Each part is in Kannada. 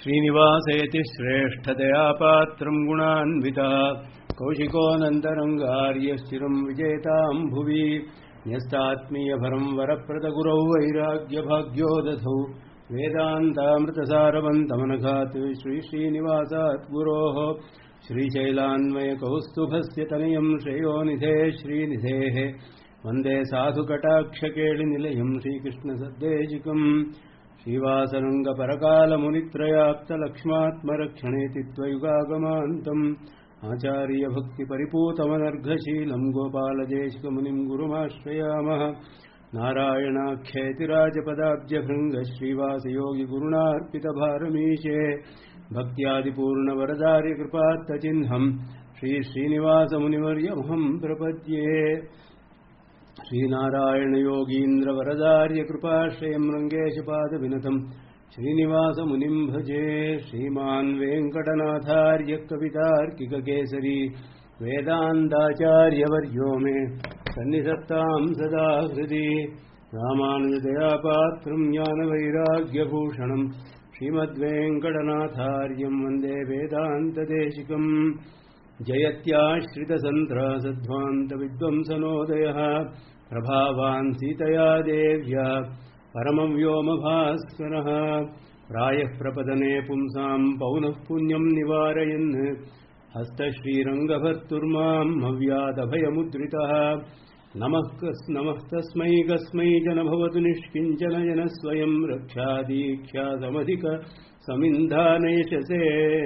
श्रीनिवासेति श्रेष्ठतया पात्रम् गुणान्वितः कौशिकोऽनन्तरङ्गार्यश्चिरम् विजेताम् भुवि न्यस्तात्मीयभरम् वरप्रदगुरौ वैराग्यभाग्योदधौ वेदान्तामृतसारवन्तमनघात् श्रीश्रीनिवासात् गुरोः श्रीशैलान्वयकौस्तुभस्य तनयम् श्रेयोनिधे श्रीनिधेः वन्दे साधुकटाक्षकेळिनिलयम् श्रीकृष्णसद्देशिकम् श्रीवासरङ्गपरकालमुनित्रयाप्तलक्ष्मात्मरक्षणेति त्वयुगागमान्तम् आचार्यभक्तिपरिपूतमनर्घशीलम् गोपालदेशिकमुनिम् गुरुमाश्रयामः नारायणाख्येतिराजपदाब्जभृङ्ग श्रीवासयोगिगुरुणार्पितभारमीशे भक्त्यादिपूर्णवरदार्यकृपात्तचिह्नम् श्रीश्रीनिवासमुनिवर्यमहम् प्रपद्ये श्रीनारायणयोगीन्द्रवरदार्यकृपाश्रयम् रङ्गेशपादविनतम् श्रीनिवासमुनिम् भजे श्रीमान् वेङ्कटनाथार्य कवितार्किककेसरी वेदान्ताचार्यवर्यो मे सन्निधत्ताम् सदा हृदि रामानुजदयापात्रम् ज्ञानवैराग्यभूषणम् श्रीमद्वेङ्कटनाथार्यम् वन्दे वेदान्तदेशिकम् जयत्याश्रितसन्त्रासध्वान्तविद्वंसनोदयः प्रभावान् सीतया देव्या परमं व्योमभास्करः प्रायः प्रपदने पुंसाम् पौनः पुण्यम् निवारयन् हस्तश्रीरङ्गभर्तुर्माम् हव्यादभयमुद्रितः नमः नमः तस्मै कस्मै जनभवतु निष्किञ्चन जनः स्वयम् रक्षादीक्षा समधिक समिन्धानेशसे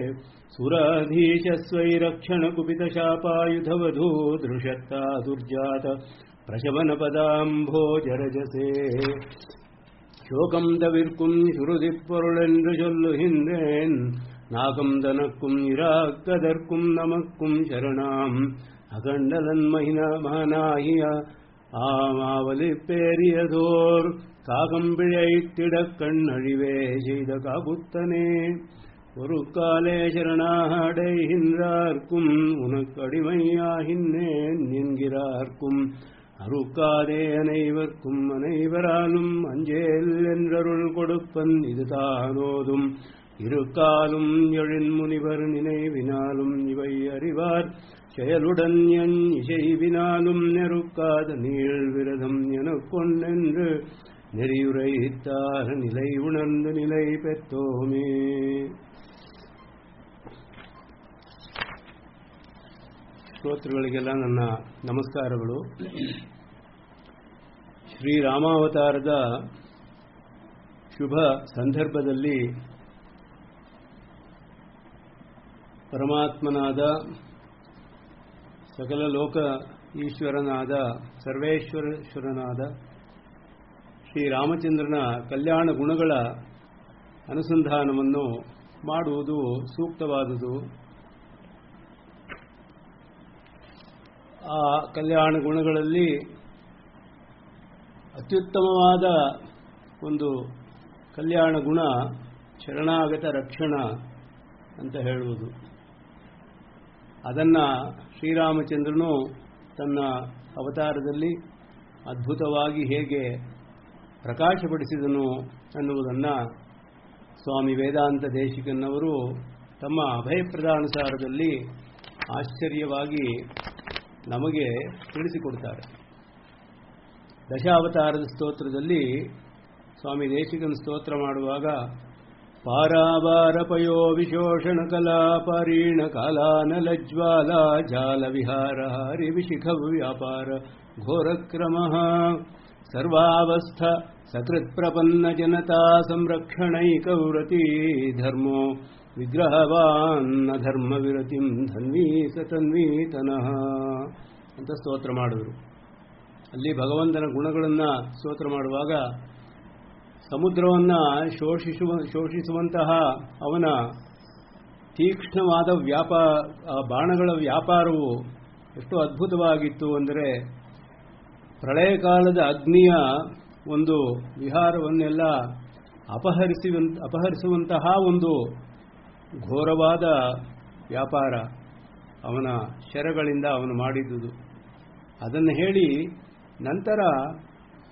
सुराधीशस्वैरक्षणकुपितशापायुधवधू दृशत्ता दुर्जात பிரசவனபதாம்போஜரஜசே சோகம் தவிர்க்கும் சுருதி பொருளென்று சொல்லுகின்றேன் நாகம் தனக்கும் இராக்கதற்கும் நமக்கும் சரணாம் அகண்டலன் மகினாகிய ஆமாவலி பேரியதோர் காகம் பிழைத்திடக் கண்ணழிவே செய்த காபுத்தனே ஒரு காலே சரணாடைகின்றார்க்கும் உனக்கு அடிமையாகின்றேன் என்கிறார்க்கும் அருக்காதே அனைவர்க்கும் அனைவராலும் அஞ்சேல் என்றருள் கொடுப்பன் இதுதானோதும் இருக்காலும் எழின் முனிவர் நினைவினாலும் இவை அறிவார் செயலுடன் என் இசைவினாலும் நெருக்காத நீள் விரதம் எனக் கொண்டென்று நெறியுரைத்தார் நிலை உணர்ந்து நிலை பெற்றோமே ಶ್ರೋತೃಗಳಿಗೆಲ್ಲ ನನ್ನ ನಮಸ್ಕಾರಗಳು ಶ್ರೀರಾಮಾವತಾರದ ಶುಭ ಸಂದರ್ಭದಲ್ಲಿ ಪರಮಾತ್ಮನಾದ ಸಕಲ ಲೋಕ ಈಶ್ವರನಾದ ಸರ್ವೇಶ್ವರೇಶ್ವರನಾದ ಶ್ರೀರಾಮಚಂದ್ರನ ಕಲ್ಯಾಣ ಗುಣಗಳ ಅನುಸಂಧಾನವನ್ನು ಮಾಡುವುದು ಸೂಕ್ತವಾದುದು ಆ ಕಲ್ಯಾಣ ಗುಣಗಳಲ್ಲಿ ಅತ್ಯುತ್ತಮವಾದ ಒಂದು ಕಲ್ಯಾಣ ಗುಣ ಶರಣಾಗತ ರಕ್ಷಣ ಅಂತ ಹೇಳುವುದು ಅದನ್ನು ಶ್ರೀರಾಮಚಂದ್ರನು ತನ್ನ ಅವತಾರದಲ್ಲಿ ಅದ್ಭುತವಾಗಿ ಹೇಗೆ ಪ್ರಕಾಶಪಡಿಸಿದನು ಅನ್ನುವುದನ್ನು ಸ್ವಾಮಿ ವೇದಾಂತ ದೇಶಿಕನ್ನವರು ತಮ್ಮ ಅಭಯಪ್ರದಾನುಸಾರದಲ್ಲಿ ಆಶ್ಚರ್ಯವಾಗಿ ನಮಗೆ ತಿಳಿಸಿಕೊಡ್ತಾರೆ ದಶಾವತಾರದ ಸ್ತೋತ್ರದಲ್ಲಿ ಸ್ವಾಮಿ ದೇಶಿಕನ ಸ್ತೋತ್ರ ಮಾಡುವಾಗ ಪಾರಾವಾರಪಯೋ ವಿಶೋಷಣ ಕಲಾ ಪರೀಣ ಕಾಲಾನಲಜ್ವಾಲ ಜಾಲ ವಿಹಾರ ಹರಿ ವಿಶಿಖ ವ್ಯಾಪಾರ ಘೋರಕ್ರಮ ಸರ್ವಾವಸ್ಥ ಸಕೃತ್ ಪ್ರಪನ್ನ ಜನತಾ ಸಂರಕ್ಷಣೈಕವ್ರತಿ ಧರ್ಮೋ ವಿಗ್ರಹವಾನ್ ಧರ್ಮ ವಿರತಿಂ ಧನ್ವೀ ಸತನ್ವೀತನಃ ಅಂತ ಸ್ತೋತ್ರ ಮಾಡಿದರು ಅಲ್ಲಿ ಭಗವಂತನ ಗುಣಗಳನ್ನು ಸ್ತೋತ್ರ ಮಾಡುವಾಗ ಸಮುದ್ರವನ್ನು ಶೋಷಿಸುವ ಶೋಷಿಸುವಂತಹ ಅವನ ತೀಕ್ಷ್ಣವಾದ ವ್ಯಾಪಾ ಬಾಣಗಳ ವ್ಯಾಪಾರವು ಎಷ್ಟು ಅದ್ಭುತವಾಗಿತ್ತು ಅಂದರೆ ಪ್ರಳಯ ಕಾಲದ ಅಗ್ನಿಯ ಒಂದು ವಿಹಾರವನ್ನೆಲ್ಲ ಅಪಹರಿಸಿ ಅಪಹರಿಸುವಂತಹ ಒಂದು ಘೋರವಾದ ವ್ಯಾಪಾರ ಅವನ ಶರಗಳಿಂದ ಅವನು ಮಾಡಿದ್ದುದು ಅದನ್ನು ಹೇಳಿ ನಂತರ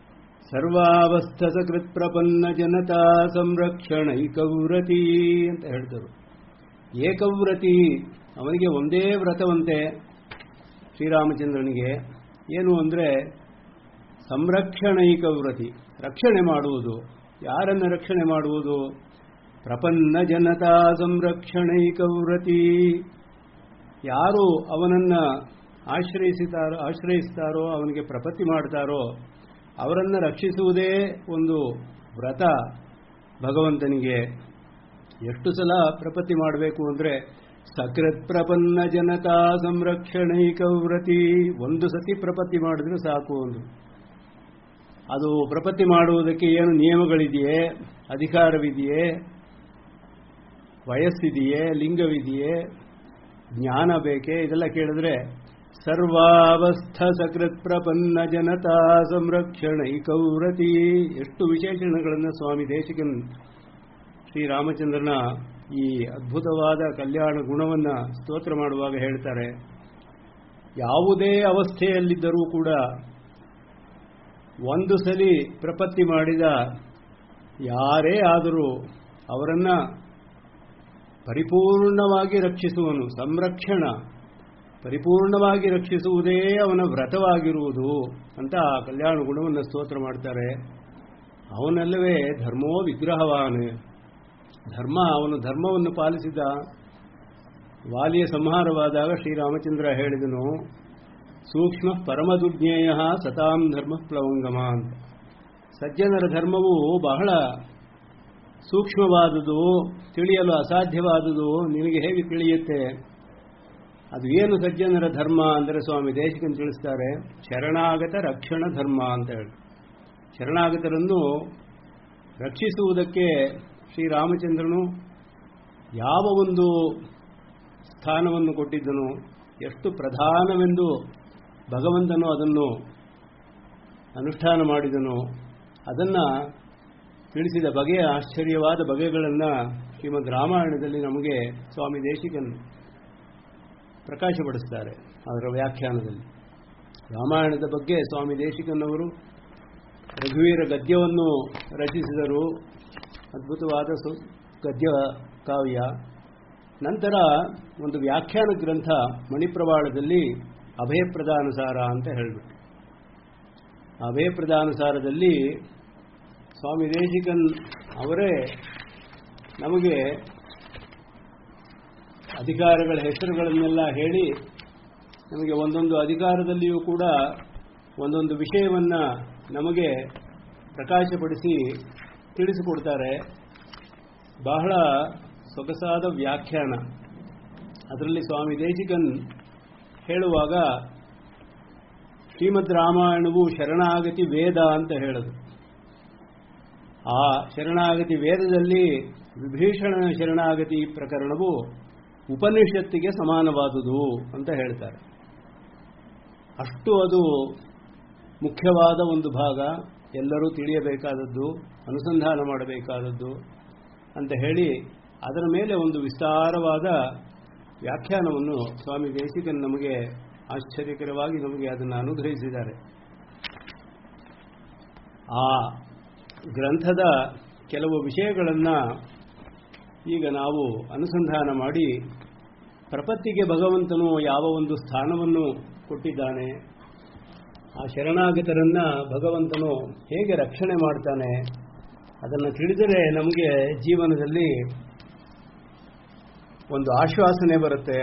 ಸರ್ವಾವಸ್ಥಸಕೃತ್ ಪ್ರಪನ್ನ ಜನತಾ ಸಂರಕ್ಷಣೈಕವ್ರತಿ ಅಂತ ಹೇಳ್ತಾರೆ ಏಕವ್ರತಿ ಅವನಿಗೆ ಒಂದೇ ವ್ರತವಂತೆ ಶ್ರೀರಾಮಚಂದ್ರನಿಗೆ ಏನು ಅಂದರೆ ಸಂರಕ್ಷಣೈಕ ವ್ರತಿ ರಕ್ಷಣೆ ಮಾಡುವುದು ಯಾರನ್ನು ರಕ್ಷಣೆ ಮಾಡುವುದು ಪ್ರಪನ್ನ ಜನತಾ ಸಂರಕ್ಷಣೈಕ ವ್ರತಿ ಯಾರು ಅವನನ್ನು ಆಶ್ರಯಿಸುತ್ತಾರೋ ಆಶ್ರಯಿಸ್ತಾರೋ ಅವನಿಗೆ ಪ್ರಪತ್ತಿ ಮಾಡ್ತಾರೋ ಅವರನ್ನು ರಕ್ಷಿಸುವುದೇ ಒಂದು ವ್ರತ ಭಗವಂತನಿಗೆ ಎಷ್ಟು ಸಲ ಪ್ರಪತ್ತಿ ಮಾಡಬೇಕು ಅಂದರೆ ಸಕೃತ್ ಪ್ರಪನ್ನ ಜನತಾ ಸಂರಕ್ಷಣೈಕ ವ್ರತಿ ಒಂದು ಸತಿ ಪ್ರಪತ್ತಿ ಮಾಡಿದ್ರೆ ಸಾಕು ಒಂದು ಅದು ಪ್ರಪತ್ತಿ ಮಾಡುವುದಕ್ಕೆ ಏನು ನಿಯಮಗಳಿದೆಯೇ ಅಧಿಕಾರವಿದೆಯೇ ವಯಸ್ಸಿದೆಯೇ ಲಿಂಗವಿದೆಯೇ ಜ್ಞಾನ ಬೇಕೇ ಇದೆಲ್ಲ ಕೇಳಿದ್ರೆ ಸರ್ವಾವಸ್ಥ ಸಕೃತ್ ಪ್ರಪನ್ನ ಜನತಾ ಸಂರಕ್ಷಣೈಕೌರತಿ ಎಷ್ಟು ವಿಶೇಷಣಗಳನ್ನು ಸ್ವಾಮಿ ದೇಶಿಕನ್ ಶ್ರೀರಾಮಚಂದ್ರನ ಈ ಅದ್ಭುತವಾದ ಕಲ್ಯಾಣ ಗುಣವನ್ನು ಸ್ತೋತ್ರ ಮಾಡುವಾಗ ಹೇಳ್ತಾರೆ ಯಾವುದೇ ಅವಸ್ಥೆಯಲ್ಲಿದ್ದರೂ ಕೂಡ ಒಂದು ಸಲಿ ಪ್ರಪತ್ತಿ ಮಾಡಿದ ಯಾರೇ ಆದರೂ ಅವರನ್ನ ಪರಿಪೂರ್ಣವಾಗಿ ರಕ್ಷಿಸುವನು ಸಂರಕ್ಷಣ ಪರಿಪೂರ್ಣವಾಗಿ ರಕ್ಷಿಸುವುದೇ ಅವನ ವ್ರತವಾಗಿರುವುದು ಅಂತ ಆ ಕಲ್ಯಾಣ ಗುಣವನ್ನು ಸ್ತೋತ್ರ ಮಾಡ್ತಾರೆ ಅವನಲ್ಲವೇ ಧರ್ಮೋ ವಿಗ್ರಹವಾನ್ ಧರ್ಮ ಅವನು ಧರ್ಮವನ್ನು ಪಾಲಿಸಿದ ವಾಲಿಯ ಸಂಹಾರವಾದಾಗ ಶ್ರೀರಾಮಚಂದ್ರ ಹೇಳಿದನು ಸೂಕ್ಷ್ಮ ಪರಮದುಜ್ಞೇಯ ಸತಾಂ ಧರ್ಮ ಪ್ಲವಂಗಮ ಅಂತ ಸಜ್ಜನರ ಧರ್ಮವು ಬಹಳ ಸೂಕ್ಷ್ಮವಾದುದು ತಿಳಿಯಲು ಅಸಾಧ್ಯವಾದುದು ನಿನಗೆ ಹೇಗೆ ತಿಳಿಯುತ್ತೆ ಅದು ಏನು ಸಜ್ಜನರ ಧರ್ಮ ಅಂದರೆ ಸ್ವಾಮಿ ದೇಶಕನ್ ತಿಳಿಸ್ತಾರೆ ಶರಣಾಗತ ರಕ್ಷಣ ಧರ್ಮ ಅಂತ ಹೇಳಿ ಶರಣಾಗತರನ್ನು ರಕ್ಷಿಸುವುದಕ್ಕೆ ಶ್ರೀರಾಮಚಂದ್ರನು ಯಾವ ಒಂದು ಸ್ಥಾನವನ್ನು ಕೊಟ್ಟಿದ್ದನು ಎಷ್ಟು ಪ್ರಧಾನವೆಂದು ಭಗವಂತನು ಅದನ್ನು ಅನುಷ್ಠಾನ ಮಾಡಿದನು ಅದನ್ನು ತಿಳಿಸಿದ ಬಗೆಯ ಆಶ್ಚರ್ಯವಾದ ಬಗೆಗಳನ್ನು ಶ್ರೀಮದ್ ರಾಮಾಯಣದಲ್ಲಿ ನಮಗೆ ಸ್ವಾಮಿ ದೇಶಿಕನ್ ಪ್ರಕಾಶಪಡಿಸ್ತಾರೆ ಅದರ ವ್ಯಾಖ್ಯಾನದಲ್ಲಿ ರಾಮಾಯಣದ ಬಗ್ಗೆ ಸ್ವಾಮಿ ದೇಶಿಕನ್ನವರು ರಘುವೀರ ಗದ್ಯವನ್ನು ರಚಿಸಿದರು ಅದ್ಭುತವಾದ ಸು ಗದ್ಯ ಕಾವ್ಯ ನಂತರ ಒಂದು ವ್ಯಾಖ್ಯಾನ ಗ್ರಂಥ ಮಣಿಪ್ರವಾಳದಲ್ಲಿ ಅಭಯಪ್ರದಾನುಸಾರ ಅಂತ ಹೇಳಿಬಿಟ್ಟು ಅಭಯಪ್ರದಾನುಸಾರದಲ್ಲಿ ಸ್ವಾಮಿ ದೇಶಿಕನ್ ಅವರೇ ನಮಗೆ ಅಧಿಕಾರಗಳ ಹೆಸರುಗಳನ್ನೆಲ್ಲ ಹೇಳಿ ನಮಗೆ ಒಂದೊಂದು ಅಧಿಕಾರದಲ್ಲಿಯೂ ಕೂಡ ಒಂದೊಂದು ವಿಷಯವನ್ನು ನಮಗೆ ಪ್ರಕಾಶಪಡಿಸಿ ತಿಳಿಸಿಕೊಡ್ತಾರೆ ಬಹಳ ಸೊಗಸಾದ ವ್ಯಾಖ್ಯಾನ ಅದರಲ್ಲಿ ಸ್ವಾಮಿ ದೇಶಿಕನ್ ಹೇಳುವಾಗ ಶ್ರೀಮದ್ ರಾಮಾಯಣವು ಶರಣಾಗತಿ ವೇದ ಅಂತ ಹೇಳೋದು ಆ ಶರಣಾಗತಿ ವೇದದಲ್ಲಿ ವಿಭೀಷಣನ ಶರಣಾಗತಿ ಪ್ರಕರಣವು ಉಪನಿಷತ್ತಿಗೆ ಸಮಾನವಾದುದು ಅಂತ ಹೇಳ್ತಾರೆ ಅಷ್ಟು ಅದು ಮುಖ್ಯವಾದ ಒಂದು ಭಾಗ ಎಲ್ಲರೂ ತಿಳಿಯಬೇಕಾದದ್ದು ಅನುಸಂಧಾನ ಮಾಡಬೇಕಾದದ್ದು ಅಂತ ಹೇಳಿ ಅದರ ಮೇಲೆ ಒಂದು ವಿಸ್ತಾರವಾದ ವ್ಯಾಖ್ಯಾನವನ್ನು ಸ್ವಾಮಿ ದೇಶಿಕನ್ ನಮಗೆ ಆಶ್ಚರ್ಯಕರವಾಗಿ ನಮಗೆ ಅದನ್ನು ಅನುಗ್ರಹಿಸಿದ್ದಾರೆ ಆ ಗ್ರಂಥದ ಕೆಲವು ವಿಷಯಗಳನ್ನು ಈಗ ನಾವು ಅನುಸಂಧಾನ ಮಾಡಿ ಪ್ರಪತ್ತಿಗೆ ಭಗವಂತನು ಯಾವ ಒಂದು ಸ್ಥಾನವನ್ನು ಕೊಟ್ಟಿದ್ದಾನೆ ಆ ಶರಣಾಗತರನ್ನ ಭಗವಂತನು ಹೇಗೆ ರಕ್ಷಣೆ ಮಾಡ್ತಾನೆ ಅದನ್ನು ತಿಳಿದರೆ ನಮಗೆ ಜೀವನದಲ್ಲಿ ಒಂದು ಆಶ್ವಾಸನೆ ಬರುತ್ತೆ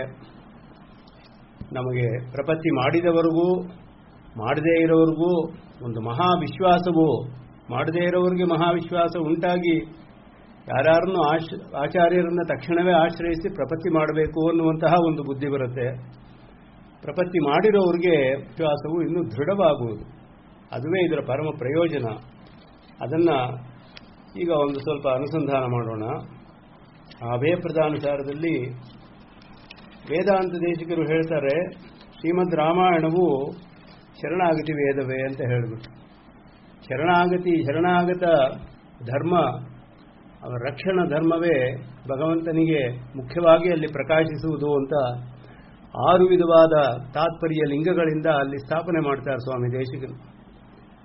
ನಮಗೆ ಪ್ರಪತ್ತಿ ಮಾಡಿದವರಿಗೂ ಮಾಡದೇ ಇರೋರಿಗೂ ಒಂದು ಮಹಾವಿಶ್ವಾಸವು ಮಾಡದೇ ಇರೋರಿಗೆ ಮಹಾವಿಶ್ವಾಸ ಉಂಟಾಗಿ ಯಾರ್ಯಾರನ್ನು ಆಶ್ ಆಚಾರ್ಯರನ್ನ ತಕ್ಷಣವೇ ಆಶ್ರಯಿಸಿ ಪ್ರಪತ್ತಿ ಮಾಡಬೇಕು ಅನ್ನುವಂತಹ ಒಂದು ಬುದ್ಧಿ ಬರುತ್ತೆ ಪ್ರಪತ್ತಿ ಮಾಡಿರೋರಿಗೆ ವಿಶ್ವಾಸವು ಇನ್ನೂ ದೃಢವಾಗುವುದು ಅದುವೇ ಇದರ ಪರಮ ಪ್ರಯೋಜನ ಅದನ್ನು ಈಗ ಒಂದು ಸ್ವಲ್ಪ ಅನುಸಂಧಾನ ಮಾಡೋಣ ಆ ಅಭಯಪ್ರದಾನುಸಾರದಲ್ಲಿ ವೇದಾಂತ ದೇಶಿಕರು ಹೇಳ್ತಾರೆ ಶ್ರೀಮದ್ ರಾಮಾಯಣವು ಶರಣಾಗತಿ ವೇದವೇ ಅಂತ ಹೇಳಿಬಿಟ್ಟು ಶರಣಾಗತಿ ಶರಣಾಗತ ಧರ್ಮ ಅವರ ರಕ್ಷಣ ಧರ್ಮವೇ ಭಗವಂತನಿಗೆ ಮುಖ್ಯವಾಗಿ ಅಲ್ಲಿ ಪ್ರಕಾಶಿಸುವುದು ಅಂತ ಆರು ವಿಧವಾದ ತಾತ್ಪರ್ಯ ಲಿಂಗಗಳಿಂದ ಅಲ್ಲಿ ಸ್ಥಾಪನೆ ಮಾಡ್ತಾರೆ ಸ್ವಾಮಿ ದೇಶಿಕರು